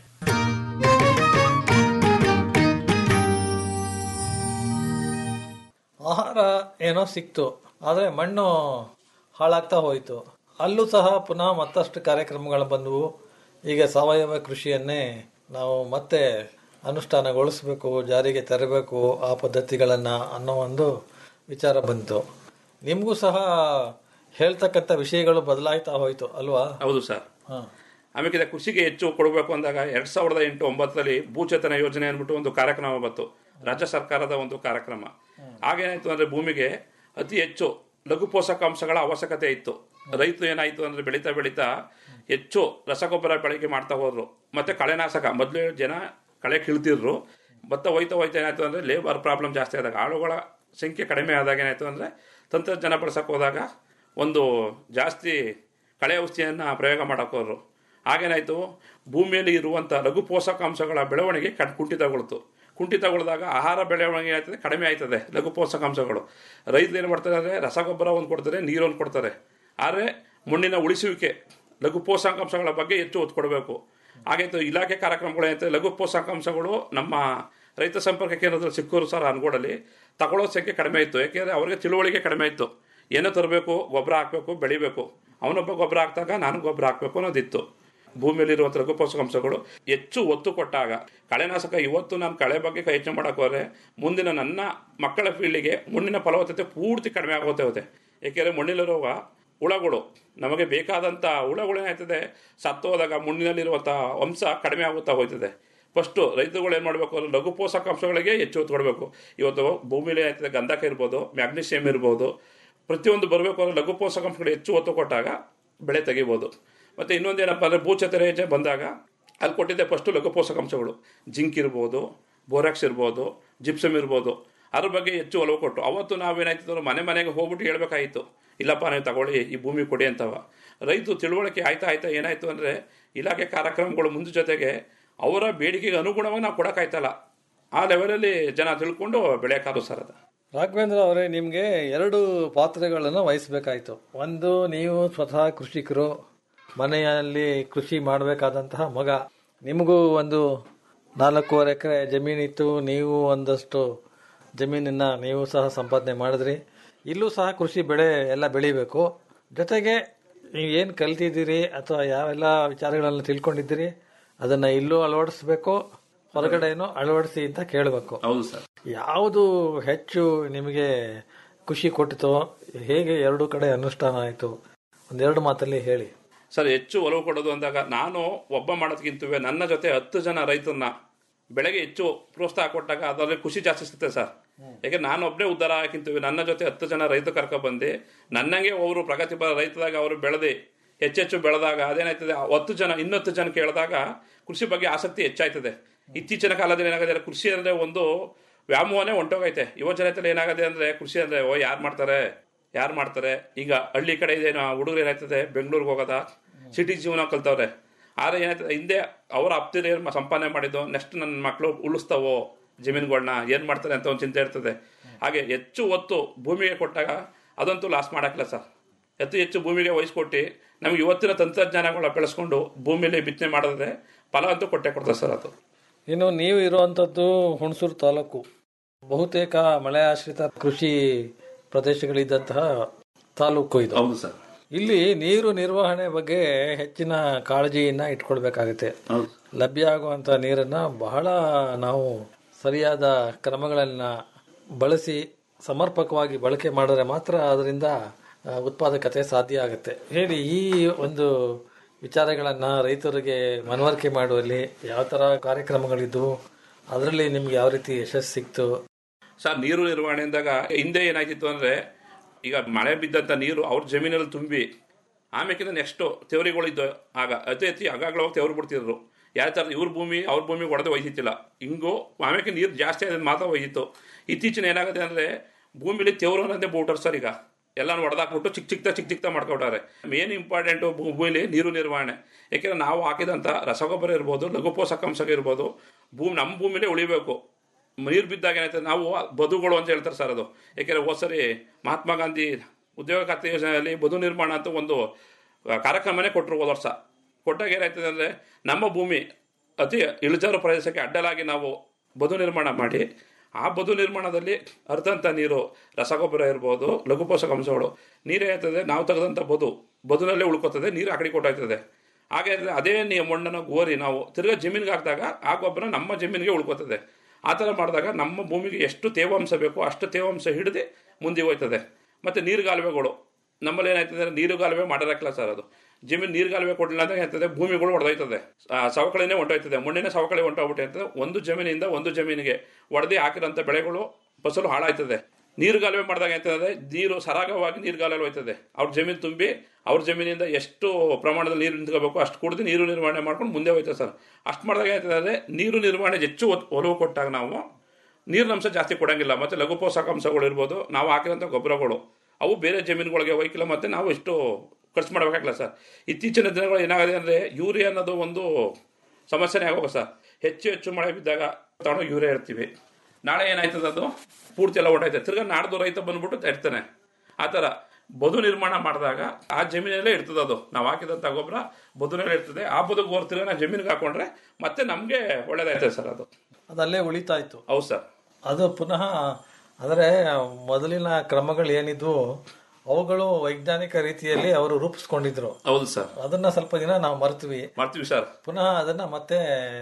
ಆಹಾರ ಏನೋ ಸಿಕ್ತು ಆದರೆ ಮಣ್ಣು ಹಾಳಾಗ್ತಾ ಹೋಯಿತು ಅಲ್ಲೂ ಸಹ ಪುನಃ ಮತ್ತಷ್ಟು ಕಾರ್ಯಕ್ರಮಗಳು ಬಂದವು ಈಗ ಸಾವಯವ ಕೃಷಿಯನ್ನೇ ನಾವು ಮತ್ತೆ ಅನುಷ್ಠಾನಗೊಳಿಸಬೇಕು ಜಾರಿಗೆ ತರಬೇಕು ಆ ಪದ್ಧತಿಗಳನ್ನು ಅನ್ನೋ ಒಂದು ವಿಚಾರ ಬಂತು ನಿಮಗೂ ಸಹ ಹೇಳ್ತಕ್ಕಂಥ ವಿಷಯಗಳು ಬದಲಾಯ್ತಾ ಹೋಯಿತು ಅಲ್ವಾ ಹೌದು ಸರ್ ಹಾಂ ಆಮೇಲೆ ಕೃಷಿಗೆ ಹೆಚ್ಚು ಕೊಡಬೇಕು ಅಂದಾಗ ಎರಡ್ ಸಾವಿರದ ಎಂಟು ಒಂಬತ್ತರಲ್ಲಿ ಭೂಚೇತನ ಯೋಜನೆ ಅಂದ್ಬಿಟ್ಟು ಒಂದು ಕಾರ್ಯಕ್ರಮ ಬಂತು ರಾಜ್ಯ ಸರ್ಕಾರದ ಒಂದು ಕಾರ್ಯಕ್ರಮ ಆಗೇನಾಯ್ತು ಅಂದ್ರೆ ಭೂಮಿಗೆ ಅತಿ ಹೆಚ್ಚು ಲಘು ಪೋಷಕಾಂಶಗಳ ಅವಶ್ಯಕತೆ ಇತ್ತು ರೈತರು ಏನಾಯ್ತು ಅಂದ್ರೆ ಬೆಳೀತಾ ಬೆಳೀತಾ ಹೆಚ್ಚು ರಸಗೊಬ್ಬರ ಬಳಕೆ ಮಾಡ್ತಾ ಹೋದ್ರು ಮತ್ತೆ ಕಳೆನಾಶಕ ಮೊದಲು ಜನ ಕಳೆ ಕೀಳ್ತಿದ್ರು ಭತ್ತ ಹೋಯ್ತಾ ಹೋಯ್ತಾ ಏನಾಯ್ತು ಅಂದ್ರೆ ಲೇಬರ್ ಪ್ರಾಬ್ಲಮ್ ಜಾಸ್ತಿ ಆದಾಗ ಆಳುಗಳ ಸಂಖ್ಯೆ ಕಡಿಮೆ ಆದಾಗ ಏನಾಯ್ತು ಅಂದ್ರೆ ತಂತ್ರಜ್ಞಾನ ಬಳಸಕ್ಕೆ ಹೋದಾಗ ಒಂದು ಜಾಸ್ತಿ ಕಳೆ ಔಷಧಿಯನ್ನು ಪ್ರಯೋಗ ಮಾಡಕ್ಕೆ ಹೋದ್ರು ಆಗೇನಾಯ್ತು ಭೂಮಿಯಲ್ಲಿ ಇರುವಂಥ ಲಘು ಪೋಷಕಾಂಶಗಳ ಬೆಳವಣಿಗೆ ಕಟ್ ಕುಂಠಿತಗೊಳ್ತು ಕುಂಠಿತಗೊಳಿದಾಗ ಆಹಾರ ಬೆಳವಣಿಗೆ ಆಯ್ತದೆ ಕಡಿಮೆ ಆಯ್ತದೆ ಲಘು ಪೋಷಕಾಂಶಗಳು ರೈತರು ಏನು ಮಾಡ್ತಾರೆ ಅಂದರೆ ರಸಗೊಬ್ಬರ ಒಂದು ಕೊಡ್ತಾರೆ ನೀರೊಂದು ಕೊಡ್ತಾರೆ ಆದರೆ ಮಣ್ಣಿನ ಉಳಿಸುವಿಕೆ ಲಘು ಪೋಷಕಾಂಶಗಳ ಬಗ್ಗೆ ಹೆಚ್ಚು ಒತ್ತು ಕೊಡಬೇಕು ಹಾಗೈತು ಇಲಾಖೆ ಕಾರ್ಯಕ್ರಮಗಳು ಏನಂತ ಲಘು ಪೋಷಕಾಂಶಗಳು ನಮ್ಮ ರೈತ ಸಂಪರ್ಕ ಕೇಂದ್ರದಲ್ಲಿ ಸಿಕ್ಕೂರು ಸರ್ ಅನ್ಗೋಡಲ್ಲಿ ತಗೊಳ್ಳೋ ಸಂಖ್ಯೆ ಕಡಿಮೆ ಇತ್ತು ಯಾಕೆಂದರೆ ಅವರಿಗೆ ತಿಳುವಳಿಕೆ ಕಡಿಮೆ ಇತ್ತು ಏನೋ ತರಬೇಕು ಗೊಬ್ಬರ ಹಾಕಬೇಕು ಬೆಳಿಬೇಕು ಅವನೊಬ್ಬ ಗೊಬ್ಬರ ಹಾಕಿದಾಗ ನಾನು ಗೊಬ್ಬರ ಹಾಕಬೇಕು ಅನ್ನೋದಿತ್ತು ಭೂಮಿಯಲ್ಲಿರುವಂಥ ಲಘು ಪೋಷಕಾಂಶಗಳು ಹೆಚ್ಚು ಒತ್ತು ಕೊಟ್ಟಾಗ ಕಳೆನಾಶಕ ಇವತ್ತು ನಾನು ಕಳೆ ಬಗ್ಗೆ ಕೈ ಹೆಚ್ಚು ಮಾಡಕ್ಕೆ ಹೋದ್ರೆ ಮುಂದಿನ ನನ್ನ ಮಕ್ಕಳ ಫೀಲ್ಡಿಗೆ ಮಣ್ಣಿನ ಫಲವತ್ತತೆ ಪೂರ್ತಿ ಕಡಿಮೆ ಆಗೋತೆ ಹೋಗುತ್ತೆ ಏಕೆಂದರೆ ಮಣ್ಣಿಲಿರುವ ಹುಳಗಳು ನಮಗೆ ಬೇಕಾದಂಥ ಹುಳಗಳು ಏನಾಯ್ತದೆ ಸತ್ತು ಹೋದಾಗ ಮಣ್ಣಿನಲ್ಲಿರುವಂಥ ಅಂಶ ಕಡಿಮೆ ಆಗುತ್ತಾ ಹೋಯ್ತದೆ ಫಸ್ಟು ರೈತರುಗಳು ಏನು ಮಾಡಬೇಕು ಅಂದ್ರೆ ಲಘು ಪೋಷಕಾಂಶಗಳಿಗೆ ಹೆಚ್ಚು ಒತ್ತು ಕೊಡಬೇಕು ಇವತ್ತು ಭೂಮಿಲಿ ಏನಾಯ್ತದೆ ಗಂಧಕ ಇರ್ಬೋದು ಮ್ಯಾಗ್ನೀಷಿಯಂ ಇರ್ಬೋದು ಪ್ರತಿಯೊಂದು ಬರಬೇಕು ಅಂದ್ರೆ ಲಘು ಪೋಷಕಾಂಶಗಳು ಹೆಚ್ಚು ಒತ್ತು ಕೊಟ್ಟಾಗ ಬೆಳೆ ತೆಗಿಬೋದು ಮತ್ತು ಇನ್ನೊಂದು ಏನಪ್ಪ ಅಂದರೆ ಭೂಚತರೆ ಬಂದಾಗ ಅಲ್ಲಿ ಕೊಟ್ಟಿದ್ದೆ ಫಸ್ಟು ಲಘು ಪೋಷಕಾಂಶಗಳು ಜಿಂಕ್ ಇರ್ಬೋದು ಬೋರಾಕ್ಸ್ ಇರ್ಬೋದು ಜಿಪ್ಸಮ್ ಇರ್ಬೋದು ಅದ್ರ ಬಗ್ಗೆ ಹೆಚ್ಚು ಒಲವು ಕೊಟ್ಟು ಅವತ್ತು ನಾವೇನಾಯ್ತು ಅಂದ್ರೆ ಮನೆ ಮನೆಗೆ ಹೋಗ್ಬಿಟ್ಟು ಹೇಳ್ಬೇಕಾಯಿತು ಇಲ್ಲಪ್ಪ ನೀವು ತಗೊಳ್ಳಿ ಈ ಭೂಮಿ ಕೊಡಿ ಅಂತವ ರೈತ ತಿಳುವಳಿಕೆ ಆಯ್ತಾ ಆಯ್ತಾ ಏನಾಯ್ತು ಅಂದರೆ ಇಲಾಖೆ ಕಾರ್ಯಕ್ರಮಗಳು ಮುಂದೆ ಜೊತೆಗೆ ಅವರ ಬೇಡಿಕೆಗೆ ಅನುಗುಣವಾಗಿ ನಾವು ಕೊಡೋಕ್ಕಾಯ್ತಲ್ಲ ಆ ಲೆವೆಲಲ್ಲಿ ಜನ ತಿಳ್ಕೊಂಡು ಬೆಳೆಯೋಕ್ಕಾದ್ರು ಸರ್ ಅದು ರಾಘವೇಂದ್ರ ಅವರೇ ನಿಮಗೆ ಎರಡು ಪಾತ್ರಗಳನ್ನು ವಹಿಸಬೇಕಾಯಿತು ಒಂದು ನೀವು ಸ್ವತಃ ಕೃಷಿಕರು ಮನೆಯಲ್ಲಿ ಕೃಷಿ ಮಾಡಬೇಕಾದಂತಹ ಮಗ ನಿಮಗೂ ಒಂದು ನಾಲ್ಕೂವರೆ ಎಕರೆ ಜಮೀನಿತ್ತು ನೀವು ಒಂದಷ್ಟು ಜಮೀನನ್ನು ನೀವು ಸಹ ಸಂಪಾದನೆ ಮಾಡಿದ್ರಿ ಇಲ್ಲೂ ಸಹ ಕೃಷಿ ಬೆಳೆ ಎಲ್ಲ ಬೆಳಿಬೇಕು ಜೊತೆಗೆ ನೀವು ಏನು ಕಲ್ತಿದ್ದೀರಿ ಅಥವಾ ಯಾವೆಲ್ಲ ವಿಚಾರಗಳನ್ನು ತಿಳ್ಕೊಂಡಿದ್ದೀರಿ ಅದನ್ನು ಇಲ್ಲೂ ಅಳವಡಿಸ್ಬೇಕು ಹೊರಗಡೆನೂ ಅಳವಡಿಸಿ ಅಂತ ಕೇಳಬೇಕು ಹೌದು ಸರ್ ಯಾವುದು ಹೆಚ್ಚು ನಿಮಗೆ ಖುಷಿ ಕೊಟ್ಟಿತೋ ಹೇಗೆ ಎರಡು ಕಡೆ ಅನುಷ್ಠಾನ ಆಯಿತು ಒಂದೆರಡು ಮಾತಲ್ಲಿ ಹೇಳಿ ಸರ್ ಹೆಚ್ಚು ಒಲವು ಕೊಡೋದು ಅಂದಾಗ ನಾನು ಒಬ್ಬ ಮಾಡೋದಕ್ಕಿಂತವೇ ನನ್ನ ಜೊತೆ ಹತ್ತು ಜನ ರೈತರನ್ನ ಬೆಳೆಗೆ ಹೆಚ್ಚು ಪ್ರೋತ್ಸಾಹ ಕೊಟ್ಟಾಗ ಅದರಲ್ಲಿ ಖುಷಿ ಜಾಸ್ತಿ ಸಿಗುತ್ತೆ ಸರ್ ಯಾಕೆ ನಾನು ಒಬ್ಬನೇ ಉದ್ಧಾರ ಹಾಕಿಂತೀವಿ ನನ್ನ ಜೊತೆ ಹತ್ತು ಜನ ರೈತ ಕರ್ಕೊಂಡ್ ಬಂದು ನನ್ನಂಗೆ ಅವರು ಪ್ರಗತಿಪರ ರೈತದಾಗ ಅವರು ಬೆಳೆದು ಹೆಚ್ಚೆಚ್ಚು ಬೆಳೆದಾಗ ಅದೇನಾಯ್ತದೆ ಆ ಹತ್ತು ಜನ ಇನ್ನೊತ್ತು ಜನ ಕೇಳಿದಾಗ ಕೃಷಿ ಬಗ್ಗೆ ಆಸಕ್ತಿ ಹೆಚ್ಚಾಯ್ತದೆ ಇತ್ತೀಚಿನ ಕಾಲದಲ್ಲಿ ಏನಾಗಿದೆ ಅಂದ್ರೆ ಕೃಷಿ ಅಂದ್ರೆ ಒಂದು ವ್ಯಾಮೋಹನೇ ಹೊಂಟೋಗೈತೆ ಯುವ ಜನತೆಯಲ್ಲಿ ಏನಾಗಿದೆ ಅಂದ್ರೆ ಕೃಷಿ ಅಂದ್ರೆ ಓ ಯಾರು ಮಾಡ್ತಾರೆ ಯಾರು ಮಾಡ್ತಾರೆ ಈಗ ಹಳ್ಳಿ ಕಡೆ ಇದೇನು ಹುಡುಗರು ಏನಾಯ್ತದೆ ಬೆಂಗಳೂರಿಗೆ ಹೋಗೋದ ಸಿಟಿ ಜೀವನ ಕಲ್ತವ್ರೆ ಆದ್ರೆ ಏನಾಯ್ತದೆ ಹಿಂದೆ ಅವರ ಅಪ್ತಿರು ಏನು ಸಂಪಾದನೆ ಮಾಡಿದ್ದು ನೆಕ್ಸ್ಟ್ ನನ್ನ ಮಕ್ಕಳು ಉಳಿಸ್ತಾವೋ ಜಮೀನುಗಳನ್ನ ಏನು ಮಾಡ್ತಾರೆ ಅಂತ ಒಂದು ಚಿಂತೆ ಇರ್ತದೆ ಹಾಗೆ ಹೆಚ್ಚು ಒತ್ತು ಭೂಮಿಗೆ ಕೊಟ್ಟಾಗ ಅದಂತೂ ಲಾಸ್ ಮಾಡೋಕ್ಕಿಲ್ಲ ಸರ್ ಹೆಚ್ಚು ಹೆಚ್ಚು ಭೂಮಿಗೆ ವಹಿಸ್ಕೊಟ್ಟು ನಮ್ಗೆ ಇವತ್ತಿನ ತಂತ್ರಜ್ಞಾನಗಳ ಬೆಳೆಸ್ಕೊಂಡು ಭೂಮಿಯಲ್ಲಿ ಬಿತ್ತನೆ ಮಾಡಿದ್ರೆ ಫಲ ಅಂತೂ ಕೊಟ್ಟೆ ಕೊಡ್ತದೆ ಸರ್ ಅದು ಇನ್ನು ನೀವು ಇರುವಂಥದ್ದು ಹುಣಸೂರು ತಾಲೂಕು ಬಹುತೇಕ ಮಳೆ ಆಶ್ರಿತ ಕೃಷಿ ಪ್ರದೇಶಗಳಿದ್ದಂತಹ ತಾಲೂಕು ಇದು ಹೌದು ಸರ್ ಇಲ್ಲಿ ನೀರು ನಿರ್ವಹಣೆ ಬಗ್ಗೆ ಹೆಚ್ಚಿನ ಕಾಳಜಿಯನ್ನ ಇಟ್ಕೊಳ್ಬೇಕಾಗುತ್ತೆ ಹೌದು ಲಭ್ಯ ಆಗುವಂತ ನೀರನ್ನ ಬಹಳ ನಾವು ಸರಿಯಾದ ಕ್ರಮಗಳನ್ನ ಬಳಸಿ ಸಮರ್ಪಕವಾಗಿ ಬಳಕೆ ಮಾಡಿದ್ರೆ ಮಾತ್ರ ಅದರಿಂದ ಆ, ಉತ್ಪಾದಕತೆ ಸಾಧ್ಯ ಆಗುತ್ತೆ ಹೇಳಿ ಈ ಒಂದು ವಿಚಾರಗಳನ್ನ ರೈತರಿಗೆ ಮನವರಿಕೆ ಮಾಡುವಲ್ಲಿ ಯಾವ ತರ ಕಾರ್ಯಕ್ರಮಗಳಿದ್ವು ಅದರಲ್ಲಿ ನಿಮ್ಗೆ ಯಾವ ರೀತಿ ಯಶಸ್ಸು ಸಿಕ್ತು ಸರ್ ನೀರು ನಿರ್ವಹಣೆ ಅಂದಾಗ ಹಿಂದೆ ಏನಾಯ್ತಿತ್ತು ಅಂದ್ರೆ ಈಗ ಮಳೆ ಬಿದ್ದಂತ ನೀರು ಅವ್ರ ಜಮೀನಲ್ಲಿ ತುಂಬಿ ಆಮೇಕಿಂತ ನೆಕ್ಸ್ಟ್ ತೆವರಿಗಳಿದ್ದು ಆಗ ಅತಿ ಅತಿ ಆಗಾಗ್ಲ ಹೋಗಿ ತೆವ್ರು ಬಿಡ್ತಿದ್ರು ಯಾವ ಥರ ಇವ್ರ ಭೂಮಿ ಅವ್ರ ಭೂಮಿ ಹೊಡೆದು ಒಯ್ತಿತ್ತಿಲ್ಲ ಹಿಂಗು ಆಮೇಲೆ ನೀರು ಜಾಸ್ತಿ ಆದ ಮಾತ್ರ ಒಯ್ಯಿತ್ತು ಇತ್ತೀಚಿನ ಏನಾಗುತ್ತೆ ಅಂದ್ರೆ ಭೂಮಿಲಿ ತೆವ್ರು ಅನ್ನೋದೇ ಬೋಟರ್ ಸರ್ ಈಗ ಎಲ್ಲಾನು ಹೊಡೆದಾಕ್ಬಿಟ್ಟು ಚಿಕ್ಕ ಚಿಕ್ಕ ಚಿಕ್ಕ ಚಿಕ್ಕ ಮಾಡ್ಕೊಟ್ಟಾರೆ ಮೇನ್ ಇಂಪಾರ್ಟೆಂಟು ಭೂಮಿಲಿ ನೀರು ನಿರ್ವಹಣೆ ಯಾಕೆಂದ್ರೆ ನಾವು ಹಾಕಿದಂಥ ರಸಗೊಬ್ಬರ ಇರ್ಬೋದು ಲಘು ಪೋಷಕಾಂಶ ಇರ್ಬೋದು ಭೂಮಿ ನಮ್ಮ ಭೂಮಿಲೇ ಉಳಿಬೇಕು ನೀರು ಬಿದ್ದಾಗ ಏನಾಯ್ತದೆ ನಾವು ಬದುಗಳು ಅಂತ ಹೇಳ್ತಾರೆ ಸರ್ ಅದು ಯಾಕೆಂದರೆ ಹೋದ ಸರಿ ಮಹಾತ್ಮ ಗಾಂಧಿ ಉದ್ಯೋಗ ಖಾತೆ ಯೋಜನೆಯಲ್ಲಿ ಬದು ನಿರ್ಮಾಣ ಅಂತ ಒಂದು ಆ, ಕಾರ್ಯಕ್ರಮನೇ ಕೊಟ್ಟರು ಹೋದ ವರ್ಷ ಕೊಟ್ಟಾಗ ಏನಾಯ್ತದೆ ಅಂದರೆ ನಮ್ಮ ಭೂಮಿ ಅತಿ ಇಳಿಜಾರು ಪ್ರದೇಶಕ್ಕೆ ಅಡ್ಡಲಾಗಿ ನಾವು ಬದು ನಿರ್ಮಾಣ ಮಾಡಿ ಆ ಬದು ನಿರ್ಮಾಣದಲ್ಲಿ ಅರ್ಧಂತ ನೀರು ರಸಗೊಬ್ಬರ ಇರ್ಬೋದು ಲಘು ಪೋಷಕಾಂಶಗಳು ನೀರು ಏನಾಯ್ತದೆ ನಾವು ತೆಗೆದಂಥ ಬದು ಬದುನಲ್ಲೇ ಉಳ್ಕೋತದೆ ನೀರು ಆ ಕಡೆ ಕೊಟ್ಟಾಯ್ತದೆ ಹಾಗೆ ಅದೇ ನೀ ಮಣ್ಣನ್ನು ಗೋರಿ ನಾವು ತಿರ್ಗಾ ಜಮೀನಿಗೆ ಹಾಕಿದಾಗ ಆ ಗೊಬ್ಬರ ನಮ್ಮ ಜಮೀನಿಗೆ ಉಳ್ಕೋತದೆ ಆ ಥರ ಮಾಡಿದಾಗ ನಮ್ಮ ಭೂಮಿಗೆ ಎಷ್ಟು ತೇವಾಂಶ ಬೇಕೋ ಅಷ್ಟು ತೇವಾಂಶ ಹಿಡಿದು ಮುಂದೆ ಹೋಯ್ತದೆ ಮತ್ತು ನೀರುಗಾಲುವೆಗಳು ನಮ್ಮಲ್ಲಿ ಏನಾಯ್ತದೆ ನೀರುಗಾಲುವೆ ಮಾಡಿರಕ್ಕಿಲ್ಲ ಸರ್ ಅದು ಜಮೀನು ನೀರುಗಾಲುವೆ ಕೊಡಲಿಲ್ಲ ಅಂದ್ರೆ ಏನಾಯ್ತದೆ ಭೂಮಿಗಳು ಹೊಡೆದೋಯ್ತದೆ ಆ, ಸವಕಳಿನೇ ಹೊಂಟೋಯ್ತದೆ ಮಣ್ಣಿನ ಸವಕಳಿ ಹೊಂಟೋಗ್ಬಿಟ್ಟು ಒಂದು ಜಮೀನಿಂದ ಒಂದು ಜಮೀನಿಗೆ ಒಡೆದಿ ಹಾಕಿರೋಂಥ ಬೆಳೆಗಳು ಫಸಲು ಹಾಳಾಯ್ತದೆ ನೀರುಗಾಲುವೆ ಮಾಡಿದಾಗ ಏನಾಯ್ತದೆ ನೀರು ಸರಾಗವಾಗಿ ನೀರುಗಾಲುವೆ ಹೋಯ್ತದೆ ಅವ್ರ ಜಮೀನು ತುಂಬಿ ಅವ್ರ ಜಮೀನಿಂದ ಎಷ್ಟು ಪ್ರಮಾಣದಲ್ಲಿ ನೀರು ನಿಂತ್ಕೋಬೇಕು ಅಷ್ಟು ಕುಡಿದು ನೀರು ನಿರ್ವಹಣೆ ಮಾಡ್ಕೊಂಡು ಮುಂದೆ ಹೋಯ್ತದೆ ಸರ್ ಅಷ್ಟು ಮಾಡಿದಾಗ ಏನಾಯ್ತದೆ ಅಂದರೆ ನೀರು ನಿರ್ವಹಣೆ ಹೆಚ್ಚು ಒತ್- ಒಲವು ಕೊಟ್ಟಾಗ ನಾವು ನೀರಿನ ಅಂಶ ಜಾಸ್ತಿ ಕೊಡಂಗಿಲ್ಲ ಮತ್ತು ಲಘು ಪೋಷಕಾಂಶಗಳು ಇರ್ಬೋದು ನಾವು ಹಾಕಿರೋಂಥ ಗೊಬ್ಬರಗಳು ಅವು ಬೇರೆ ಜಮೀನುಗಳಿಗೆ ಹೋಯ್ಕಿಲ್ಲ ಮತ್ತು ನಾವು ಇಷ್ಟು ಖರ್ಚು ಮಾಡಬೇಕಾಗಿಲ್ಲ ಸರ್ ಇತ್ತೀಚಿನ ದಿನಗಳು ಏನಾಗಿದೆ ಅಂದರೆ ಯೂರಿಯಾ ಅನ್ನೋದು ಒಂದು ಸಮಸ್ಯೆನೇ ಆಗೋಗ ಸರ್ ಹೆಚ್ಚು ಹೆಚ್ಚು ಮಳೆ ಬಿದ್ದಾಗ ತಗೊಂಡು ಯೂರಿಯಾ ಇರ್ತೀವಿ ನಾಳೆ ಏನಾಯ್ತದೆ ಅದು ಪೂರ್ತಿ ಎಲ್ಲ ಹೊಟ್ಟೈತೆ ತಿರ್ಗಾ ನಾಡ್ದು ರೈತ ಬಂದ್ಬಿಟ್ಟು ಇರ್ತಾನೆ ಆ ಥರ ಬದು ನಿರ್ಮಾಣ ಮಾಡಿದಾಗ ಆ ಜಮೀನಲ್ಲೇ ಇರ್ತದೆ ಅದು ನಾವು ಹಾಕಿದಂಥ ಗೊಬ್ಬರ ಬದುನಲ್ಲೇ ಇರ್ತದೆ ಆ ಬದುಕು ಹೋರ್ ತಿರ್ಗಾ ನಾವು ಜಮೀನಿಗೆ ಹಾಕೊಂಡ್ರೆ ಮತ್ತೆ ನಮಗೆ ಒಳ್ಳೇದಾಯ್ತದೆ ಸರ್ ಅದು ಅದಲ್ಲೇ ಉಳಿತಾ ಇತ್ತು ಹೌದು ಸರ್ ಅದು ಪುನಃ ಅಂದರೆ ಮೊದಲಿನ ಕ್ರಮಗಳು ಏನಿದ್ವು ಅವುಗಳು ವೈಜ್ಞಾನಿಕ ರೀತಿಯಲ್ಲಿ ಅವರು ರೂಪಿಸ್ಕೊಂಡಿದ್ರು ಹೌದು ಸರ್ ಅದನ್ನ ಸ್ವಲ್ಪ ದಿನ ನಾವು ಮರ್ತ್ವಿ ಮಾಡ್ತೀವಿ ಸರ್ ಪುನಃ ಅದನ್ನ ಮತ್ತೆ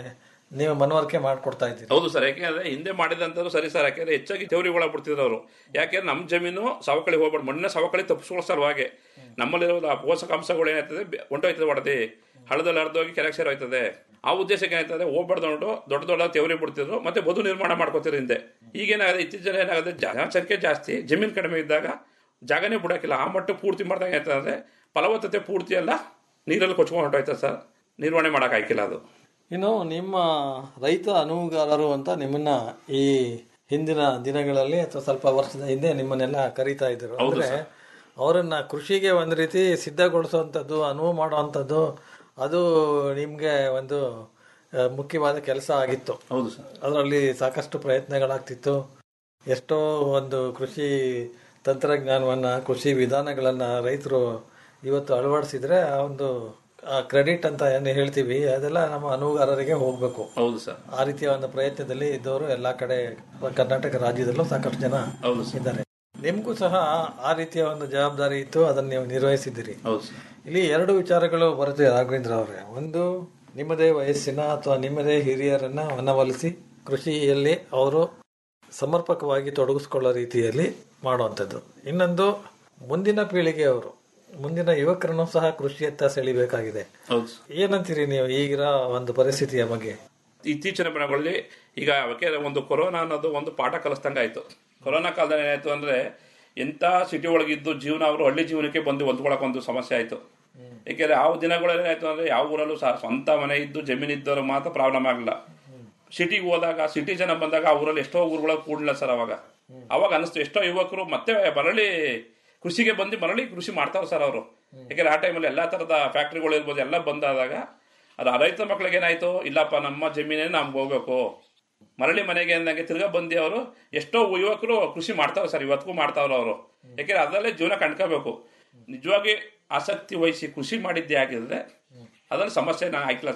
ನೀವು ಮನವರಿಕೆ ಮಾಡ್ಕೊಡ್ತಾ ಇದ್ದೀರಿ ಹೌದು ಸರ್ ಯಾಕೆಂದ್ರೆ ಹಿಂದೆ ಮಾಡಿದಂಥದ್ದು ಸರಿ ಸರ್ ಯಾಕೆಂದ್ರೆ ಹೆಚ್ಚಾಗಿ ತೆವರಿಗೊಳ ಬಿಡ್ತಿದ್ರು ಅವರು ಯಾಕೆಂದ್ರೆ ನಮ್ಮ ಜಮೀನು ಸವಕಳಿ ಹೋಗ್ಬಾರ್ದು ಮಣ್ಣಿನ ಸವಕಳಿ ತಪ್ಪಿಸ್ಕೊಳ್ಳೋ ಸಲುವಾಗಿ ನಮ್ಮಲ್ಲಿರೋ ಆ ಪೋಷಕಾಂಶಗಳು ಏನಾಯ್ತದೆ ಬೆ- ಹೊಂಟೋಯ್ತದೆ ಹೊಡೆದಿ ಹಳದಲ್ಲಿ ಹರಿದೋಗಿ ಕೆರೆಗೆ ಸೇರೋಯ್ತದೆ ಆ ಉದ್ದೇಶಕ್ಕೆ ಏನಾಯ್ತದೆ ಹೋಗ್ಬಾರ್ದು ಅಂದ್ಬಿಟ್ಟು ದೊಡ್ಡ ದೊಡ್ಡ ತೆವರಿ ಬಿಡ್ತಿದ್ರು ಮತ್ತೆ ಬದು ನಿರ್ಮಾಣ ಮಾಡ್ಕೋತಿದ್ರು ಹಿಂದೆ ಈಗೇನಾಗಿದೆ ಇತ್ತೀಚಿನ ಏನಾಗಿದೆ ಜನಸಂಖ್ಯೆ ಜಾಸ್ತಿ ಜಮೀನು ಕಡಿಮೆ ಇದ್ದಾಗ ಜಾಗನೇ ಬಿಡೋಕ್ಕಿಲ್ಲ ಆ ಮಟ್ಟ ಪೂರ್ತಿ ಮಾಡಿದಾಗ ಏನಾಯ್ತದೆ ಫಲವತ್ತತೆ ಪೂರ್ತಿ ಎಲ್ಲ ನೀರಲ್ಲಿ ಕೊಚ್ಕೊಂಡು ಹೊಂಟೋಯ್ತದೆ ಸರ್ ನಿರ್ವಹಣೆ ಮಾಡೋಕ್ಕಾಗಿಲ್ಲ ಅದು ಇನ್ನು ನಿಮ್ಮ ರೈತ ಅನುಗಾರರು ಅಂತ ನಿಮ್ಮನ್ನ ಈ ಹಿಂದಿನ ದಿನಗಳಲ್ಲಿ ಅಥವಾ ಸ್ವಲ್ಪ ವರ್ಷದ ಹಿಂದೆ ನಿಮ್ಮನ್ನೆಲ್ಲ ಕರೀತಾ ಇದ್ರು ಅಂದ್ರೆ ಅವರನ್ನ ಕೃಷಿಗೆ ಒಂದು ರೀತಿ ಸಿದ್ಧಗೊಳಿಸುವಂಥದ್ದು ಅನುವು ಮಾಡುವಂಥದ್ದು ಅದು ನಿಮ್ಗೆ ಒಂದು ಆ, ಮುಖ್ಯವಾದ ಕೆಲಸ ಆಗಿತ್ತು ಹೌದು ಸರ್ ಅದರಲ್ಲಿ ಸಾಕಷ್ಟು ಪ್ರಯತ್ನಗಳಾಗ್ತಿತ್ತು ಎಷ್ಟೋ ಒಂದು ಕೃಷಿ ತಂತ್ರಜ್ಞಾನವನ್ನ ಕೃಷಿ ವಿಧಾನಗಳನ್ನ ರೈತರು ಇವತ್ತು ಅಳವಡಿಸಿದ್ರೆ ಆ ಒಂದು ಕ್ರೆಡಿಟ್ ಅಂತ ಏನು ಹೇಳ್ತೀವಿ ಅದೆಲ್ಲ ನಮ್ಮ ಅನುಗಾರರಿಗೆ ಹೋಗ್ಬೇಕು ಹೌದು ಸರ್ ಆ ರೀತಿಯ ಒಂದು ಪ್ರಯತ್ನದಲ್ಲಿ ಇದ್ದವರು ಎಲ್ಲಾ ಕಡೆ ಕರ್ನಾಟಕ ರಾಜ್ಯದಲ್ಲೂ ಸಾಕಷ್ಟು ಜನ ಹೌದು ಸರ್ ಇದ್ದಾರೆ ನಿಮಗೂ ಸಹ ಆ ರೀತಿಯ ಒಂದು ಜವಾಬ್ದಾರಿ ಇತ್ತು ಅದನ್ನು ನೀವು ನಿರ್ವಹಿಸಿದ್ದೀರಿ ಹೌದು ಸರ್ ಇಲ್ಲಿ ಎರಡು ವಿಚಾರಗಳು ಬರುತ್ತೆ ರಾಘವೇಂದ್ರ ಅವರೇ ಒಂದು ನಿಮ್ಮದೇ ವಯಸ್ಸಿನ ಅಥವಾ ನಿಮ್ಮದೇ ಹಿರಿಯರನ್ನ ಮನವೊಲಿಸಿ ಕೃಷಿಯಲ್ಲಿ ಅವರು ಸಮರ್ಪಕವಾಗಿ ತೊಡಗಿಸ್ಕೊಳ್ಳೋ ರೀತಿಯಲ್ಲಿ ಮಾಡುವಂಥದ್ದು ಇನ್ನೊಂದು ಮುಂದಿನ ಪೀಳಿಗೆಯವರು ಮುಂದಿನ ಯುವಕರನ್ನು ಸಹ ಕೃಷಿಯತ್ತ ಸೆಳಿಬೇಕಾಗಿದೆ ಹೌದು ಸರ್ ಏನಂತೀರಿ ನೀವು ಈಗಿರೋ ಒಂದು ಪರಿಸ್ಥಿತಿಯ ಬಗ್ಗೆ ಇತ್ತೀಚಿನ ದಿನಗಳಲ್ಲಿ ಈಗ ಅವಕ್ಕೆ ಒಂದು ಕೊರೋನಾ ಅನ್ನೋದು ಒಂದು ಪಾಠ ಕಲಿಸ್ದಂಗೆ ಆಯ್ತು ಕೊರೋನಾ ಕಾಲದಲ್ಲಿ ಏನಾಯ್ತು ಅಂದ್ರೆ ಎಂಥ ಸಿಟಿ ಒಳಗಿದ್ದು ಜೀವನ ಅವರು ಹಳ್ಳಿ ಜೀವನಕ್ಕೆ ಬಂದು ಹೊಂದ್ಕೊಳಕ್ ಒಂದು ಸಮಸ್ಯೆ ಆಯ್ತು ಏಕೆಂದ್ರೆ ಆ ದಿನಗಳಲ್ಲಿ ಏನಾಯ್ತು ಅಂದ್ರೆ ಯಾವ ಊರಲ್ಲೂ ಸಹ ಸ್ವಂತ ಮನೆ ಇದ್ದು ಜಮೀನು ಇದ್ದವರು ಮಾತ್ರ ಪ್ರಾಬ್ಲಮ್ ಆಗಲಿಲ್ಲ ಸಿಟಿಗೆ ಹೋದಾಗ ಸಿಟಿ ಜನ ಬಂದಾಗ ಆ ಊರಲ್ಲಿ ಎಷ್ಟೋ ಊರುಗಳು ಕೂಡಲಿಲ್ಲ ಸರ್ ಅವಾಗ ಅವಾಗ ಅನಿಸ್ತು ಎಷ್ಟೋ ಯುವಕರು ಮತ್ತೆ ಮರಳಿ ಕೃಷಿಗೆ ಬಂದು ಮರಳಿ ಕೃಷಿ ಮಾಡ್ತಾರೆ ಸರ್ ಅವರು ಯಾಕಂದ್ರೆ ಆ ಟೈಮಲ್ಲಿ ಎಲ್ಲಾ ತರದ ಫ್ಯಾಕ್ಟ್ರಿಗಳು ಇರ್ಬೋದು ಎಲ್ಲ ಬಂದಾದಾಗ ಅದು ಆ ರೈತ ಮಕ್ಳಿಗೆ ಏನಾಯ್ತು ಇಲ್ಲಪ್ಪ ನಮ್ಮ ಜಮೀನೇ ನಮ್ಗೆ ಹೋಗ್ಬೇಕು ಮರಳಿ ಮನೆಗೆ ಅಂದಂಗೆ ತಿರ್ಗಾ ಬಂದು ಅವರು ಎಷ್ಟೋ ಯುವಕರು ಕೃಷಿ ಮಾಡ್ತಾವ್ರೆ ಸರ್ ಇವತ್ತಿಗೂ ಮಾಡ್ತಾವ್ರ ಅವರು ಯಾಕೆಂದ್ರೆ ಅದರಲ್ಲೇ ಜೀವನ ಕಂಡ್ಕೋಬೇಕು ನಿಜವಾಗಿ ಆಸಕ್ತಿ ವಹಿಸಿ ಕೃಷಿ ಮಾಡಿದ್ದೇ ಆಗಿದ್ರೆ ಅದರಲ್ಲಿ ಸಮಸ್ಯೆ ನಾ ಆಯ್ಕಿಲ್ಲ ಸರ್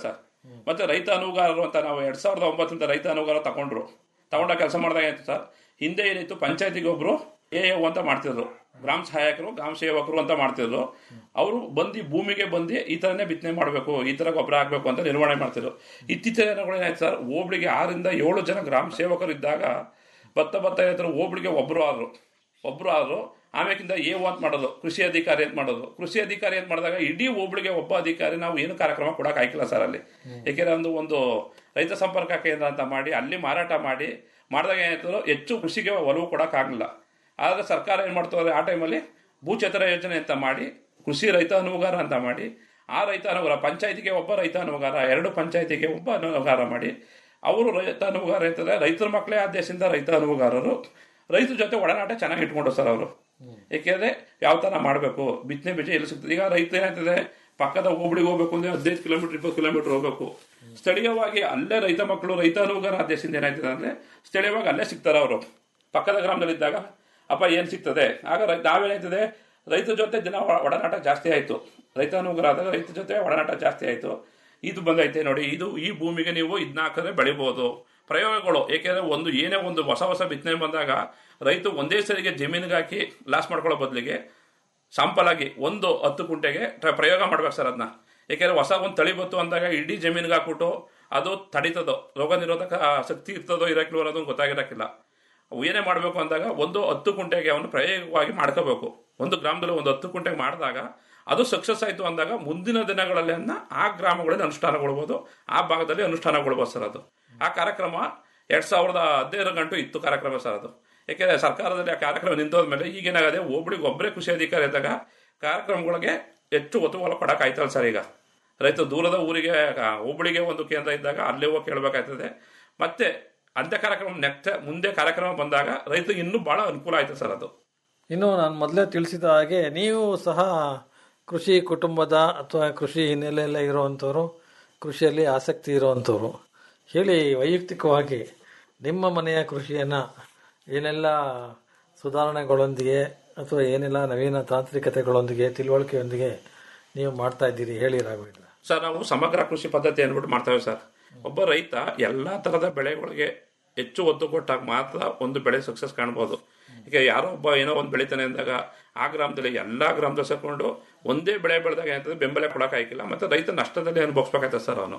ಮತ್ತೆ ರೈತ ಅನುಗಾರರು ಅಂತ ನಾವು ಎರಡ್ ಸಾವಿರದ ಒಂಬತ್ತರಿಂದ ರೈತ ಅನುಗಾರ ತಗೊಂಡ್ರು ತಗೊಂಡ ಕೆಲಸ ಮಾಡಿದಾಗ ಏನಾಯ್ತು ಸರ್ ಹಿಂದೆ ಏನಿತ್ತು ಪಂಚಾಯತಿಗೆ ಒಬ್ರು ಎ ಎ ಅಂತ ಮಾಡ್ತಿದ್ರು ಗ್ರಾಮ ಸಹಾಯಕರು ಗ್ರಾಮ ಸೇವಕರು ಅಂತ ಮಾಡ್ತಿದ್ರು ಅವರು ಬಂದು ಭೂಮಿಗೆ ಬಂದು ಈ ತರನೇ ಬಿತ್ತನೆ ಮಾಡಬೇಕು ಈ ತರ ಗೊಬ್ಬರ ಹಾಕ್ಬೇಕು ಅಂತ ನಿರ್ವಹಣೆ ಮಾಡ್ತಿದ್ರು ಇತ್ತೀಚಿನ ದಿನಗಳು ಏನಾಯ್ತು ಸರ್ ಹೋಬಳಿಗೆ ಆರರಿಂದ ಏಳು ಜನ ಗ್ರಾಮ ಸೇವಕರು ಇದ್ದಾಗ ಬತ್ತ ಬತ್ತ ಏನಾಯ್ತು ಹೋಬಳಿಗೆ ಒಬ್ರು ಆದ್ರು ಒಬ್ರು ಆದ್ರು ಆಮೇಕಿಂದ ಎ ಅಂತ ಮಾಡೋದು ಕೃಷಿ ಅಧಿಕಾರಿ ಅಂತ ಮಾಡೋದು ಕೃಷಿ ಅಧಿಕಾರಿ ಅಂತ ಮಾಡಿದಾಗ ಇಡೀ ಹೋಬಳಿಗೆ ಒಬ್ಬ ಅಧಿಕಾರಿ ನಾವು ಏನು ಕಾರ್ಯಕ್ರಮ ಕೊಡಕ್ ಆಯ್ಕಿಲ್ಲ ಸರ್ ಅಲ್ಲಿ ಯಾಕೆಂದ್ರೆ ಒಂದು ಒಂದು ರೈತ ಸಂಪರ್ಕ ಕೇಂದ್ರ ಅಂತ ಮಾಡಿ ಅಲ್ಲಿ ಮಾರಾಟ ಮಾಡಿ ಮಾಡಿದಾಗ ಏನಾಯ್ತು ಹೆಚ್ಚು ಕೃಷಿಗೆ ಒಲವು ಕೊಡಕ್ ಆಗಲಿಲ್ಲ ಆದ್ರೆ ಸರ್ಕಾರ ಏನ್ ಮಾಡ್ತಾರೆ ಆ ಟೈಮಲ್ಲಿ ಭೂಚೇತರ ಯೋಜನೆ ಅಂತ ಮಾಡಿ ಕೃಷಿ ರೈತ ಅನುಗಾರ ಅಂತ ಮಾಡಿ ಆ ರೈತ ಅನುಗಾರ ಪಂಚಾಯತಿಗೆ ಒಬ್ಬ ರೈತ ಅನುಗಾರ ಎರಡು ಪಂಚಾಯತಿಗೆ ಒಬ್ಬ ಅನುಗಾರ ಮಾಡಿ ಅವರು ರೈತ ಅನುಗಾರ ಇರ್ತಾರೆ ರೈತರ ಮಕ್ಕಳೇ ಆ ದೇಶದಿಂದ ರೈತ ಅನುಗಾರರು ರೈತರ ಜೊತೆ ಒಡನಾಟ ಚೆನ್ನಾಗಿ ಇಟ್ಕೊಂಡು ಸರ್ ಅವರು ಏಕೆಂದ್ರೆ ಯಾವ ತರ ಮಾಡಬೇಕು ಬಿತ್ತನೆ ಬೀಜ ಎಲ್ಲಿ ಸಿಗ್ತದೆ ಈಗ ರೈತ ಏನಾಗ್ತದೆ ಪಕ್ಕದ ಹೋಬಳಿಗೆ ಹೋಗ್ಬೇಕು ಅಂದ್ರೆ ಹದಿನೈದು ಕಿಲೋಮೀಟರ್ ಇಪ್ಪತ್ತು ಕಿಲೋಮೀಟರ್ ಹೋಗ್ಬೇಕು ಸ್ಥಳೀಯವಾಗಿ ಅಲ್ಲೇ ರೈತ ಮಕ್ಕಳು ರೈತ ಅನುಗಾರ ಆ ದೇಶದಿಂದ ಏನಾಯ್ತದೆ ಅಂದ್ರೆ ಸ್ಥಳೀಯವಾಗಿ ಅಲ್ಲೇ ಸಿಗ್ತಾರ ಅವರು ಪಕ್ಕದ ಗ್ರಾಮದಲ್ಲಿದ್ದಾಗ ಅಪ್ಪ ಏನ್ ಸಿಗ್ತದೆ ಆಗ ರೈ- ನಾವೇನಾಯ್ತದೆ ರೈತರ ಜೊತೆ ಜನ ಒ- ಒಡನಾಟ ಜಾಸ್ತಿ ಆಯ್ತು ರೈತ ಅನುಗ್ರಹ ಆದಾಗ ರೈತರ ಜೊತೆ ಒಡನಾಟ ಜಾಸ್ತಿ ಆಯ್ತು ಇದು ಬಂದೈತೆ ನೋಡಿ ಇದು ಈ ಭೂಮಿಗೆ ನೀವು ಇದನ್ನ ಹಾಕಿದ್ರೆ ಬೆಳಿಬಹುದು ಪ್ರಯೋಗಗಳು ಏಕೆಂದ್ರೆ ಒಂದು ಏನೇ ಒಂದು ಹೊಸ ಹೊಸ ಬಿತ್ತನೆ ಬಂದಾಗ ರೈತ ಒಂದೇ ಸರಿಗೆ ಜಮೀನಿಗೆ ಹಾಕಿ ಲಾಸ್ ಮಾಡ್ಕೊಳ್ಳೋ ಬದಲಿಗೆ ಸಾಂಪಲ್ ಆಗಿ ಒಂದು ಹತ್ತು ಕುಂಟೆಗೆ ಟ್ರ- ಪ್ರಯೋಗ ಮಾಡ್ಬೇಕು ಸರ್ ಅದನ್ನ ಯಾಕೆಂದ್ರೆ ಹೊಸ ಒಂದು ತಳಿ ಬತ್ತು ಅಂದಾಗ ಇಡೀ ಜಮೀನಿಗೆ ಹಾಕ್ಬಿಟ್ಟು ಅದು ತಡೀತದೋ ರೋಗ ನಿರೋಧಕ ಶಕ್ತಿ ಇರ್ತದೋ ಇರಕ್ಲೋ ಅನ್ನೋದು ಗೊತ್ತಾಗಿರಕ್ಕಿಲ್ಲ ಅವು ಏನೇ ಮಾಡಬೇಕು ಅಂದಾಗ ಒಂದು ಹತ್ತು ಕುಂಟೆಗೆ ಅವನು ಪ್ರಾಯೋಗಿಕವಾಗಿ ಮಾಡ್ಕೋಬೇಕು ಒಂದು ಗ್ರಾಮದಲ್ಲಿ ಒಂದು ಹತ್ತು ಕುಂಟೆಗೆ ಮಾಡಿದಾಗ ಅದು ಸಕ್ಸಸ್ ಆಯಿತು ಅಂದಾಗ ಮುಂದಿನ ದಿನಗಳಲ್ಲಿ ಅದನ್ನ ಆ ಗ್ರಾಮಗಳಲ್ಲಿ ಅನುಷ್ಠಾನಗೊಳ್ಬೋದು ಆ ಭಾಗದಲ್ಲಿ ಅನುಷ್ಠಾನಗೊಳ್ಬೋದು ಸರ್ ಅದು ಆ ಕಾರ್ಯಕ್ರಮ ಎರಡ್ ಸಾವಿರದ ಹದಿನೈದು ಗಂಟು ಇತ್ತು ಕಾರ್ಯಕ್ರಮ ಸರ್ ಅದು ಯಾಕೆಂದ್ರೆ ಸರ್ಕಾರದಲ್ಲಿ ಆ ಕಾರ್ಯಕ್ರಮ ನಿಂತೋದ್ಮೇಲೆ ಈಗೇನಾಗದೆ ಒಬ್ಬಳಿಗೆ ಒಬ್ಬರೇ ಕೃಷಿ ಅಧಿಕಾರಿ ಇದ್ದಾಗ ಕಾರ್ಯಕ್ರಮಗಳಿಗೆ ಹೆಚ್ಚು ಒತ್ತು ಒಲ ಕೊಡಕ್ ಆಯ್ತಲ್ಲ ಸರ್ ಈಗ ರೈತ ದೂರದ ಊರಿಗೆ ಆ, ಹೋಬಳಿಗೆ ಒಂದು ಕೇಂದ್ರ ಇದ್ದಾಗ ಅಲ್ಲೇ ಹೋಗಿ ಕೇಳಬೇಕಾಯ್ತದೆ ಮತ್ತೆ ಅಂತ್ಯ ಕಾರ್ಯಕ್ರಮ ನೆಕ್ಸ್ಟ್ ಮುಂದೆ ಕಾರ್ಯಕ್ರಮ ಬಂದಾಗ ರೈತರಿಗೆ ಇನ್ನೂ ಬಹಳ ಅನುಕೂಲ ಆಯ್ತು ಸರ್ ಅದು ಇನ್ನು ನಾನು ಮೊದಲೇ ತಿಳಿಸಿದ ಹಾಗೆ ನೀವು ಸಹ ಕೃಷಿ ಕುಟುಂಬದ ಅಥವಾ ಕೃಷಿ ಹಿನ್ನೆಲೆಯಲ್ಲೇ ಇರುವಂಥವ್ರು ಕೃಷಿಯಲ್ಲಿ ಆಸಕ್ತಿ ಇರುವಂಥವ್ರು ಹೇಳಿ ವೈಯಕ್ತಿಕವಾಗಿ ನಿಮ್ಮ ಮನೆಯ ಕೃಷಿಯನ್ನು ಏನೆಲ್ಲ ಸುಧಾರಣೆಗಳೊಂದಿಗೆ ಅಥವಾ ಏನೆಲ್ಲ ನವೀನ ತಾಂತ್ರಿಕತೆಗಳೊಂದಿಗೆ ತಿಳುವಳಿಕೆಯೊಂದಿಗೆ ನೀವು ಮಾಡ್ತಾ ಇದ್ದೀರಿ ಹೇಳಿ ರಾಘವೇಂದ್ರ ಸರ್ ನಾವು ಸಮಗ್ರ ಕೃಷಿ ಪದ್ಧತಿ ಅಂದ್ಬಿಟ್ಟು ಮಾಡ್ತೇವೆ ಸರ್ ಒಬ್ಬ ರೈತ ಎಲ್ಲಾ ತರದ ಬೆಳೆಗಳಿಗೆ ಹೆಚ್ಚು ಒತ್ತು ಕೊಟ್ಟಾಗ ಮಾತ್ರ ಒಂದು ಬೆಳೆ ಸಕ್ಸಸ್ ಕಾಣ್ಬೋದು ಈಗ ಯಾರೋ ಒಬ್ಬ ಏನೋ ಒಂದು ಬೆಳಿತಾನೆ ಅಂದಾಗ ಆ ಗ್ರಾಮದಲ್ಲಿ ಎಲ್ಲಾ ಗ್ರಾಮದಲ್ಲಿ ಸೇರ್ಕೊಂಡು ಒಂದೇ ಬೆಳೆ ಬೆಳೆದಾಗ ಏನಾಗ್ತದೆ ಬೆಂಬಲ ಕೊಡಕ್ ಆಯ್ಕಿಲ್ಲ ಮತ್ತೆ ರೈತ ನಷ್ಟದಲ್ಲಿ ಅನುಭವಿಸ್ಬೇಕಾಗ್ತದೆ ಸರ್ ಅವನು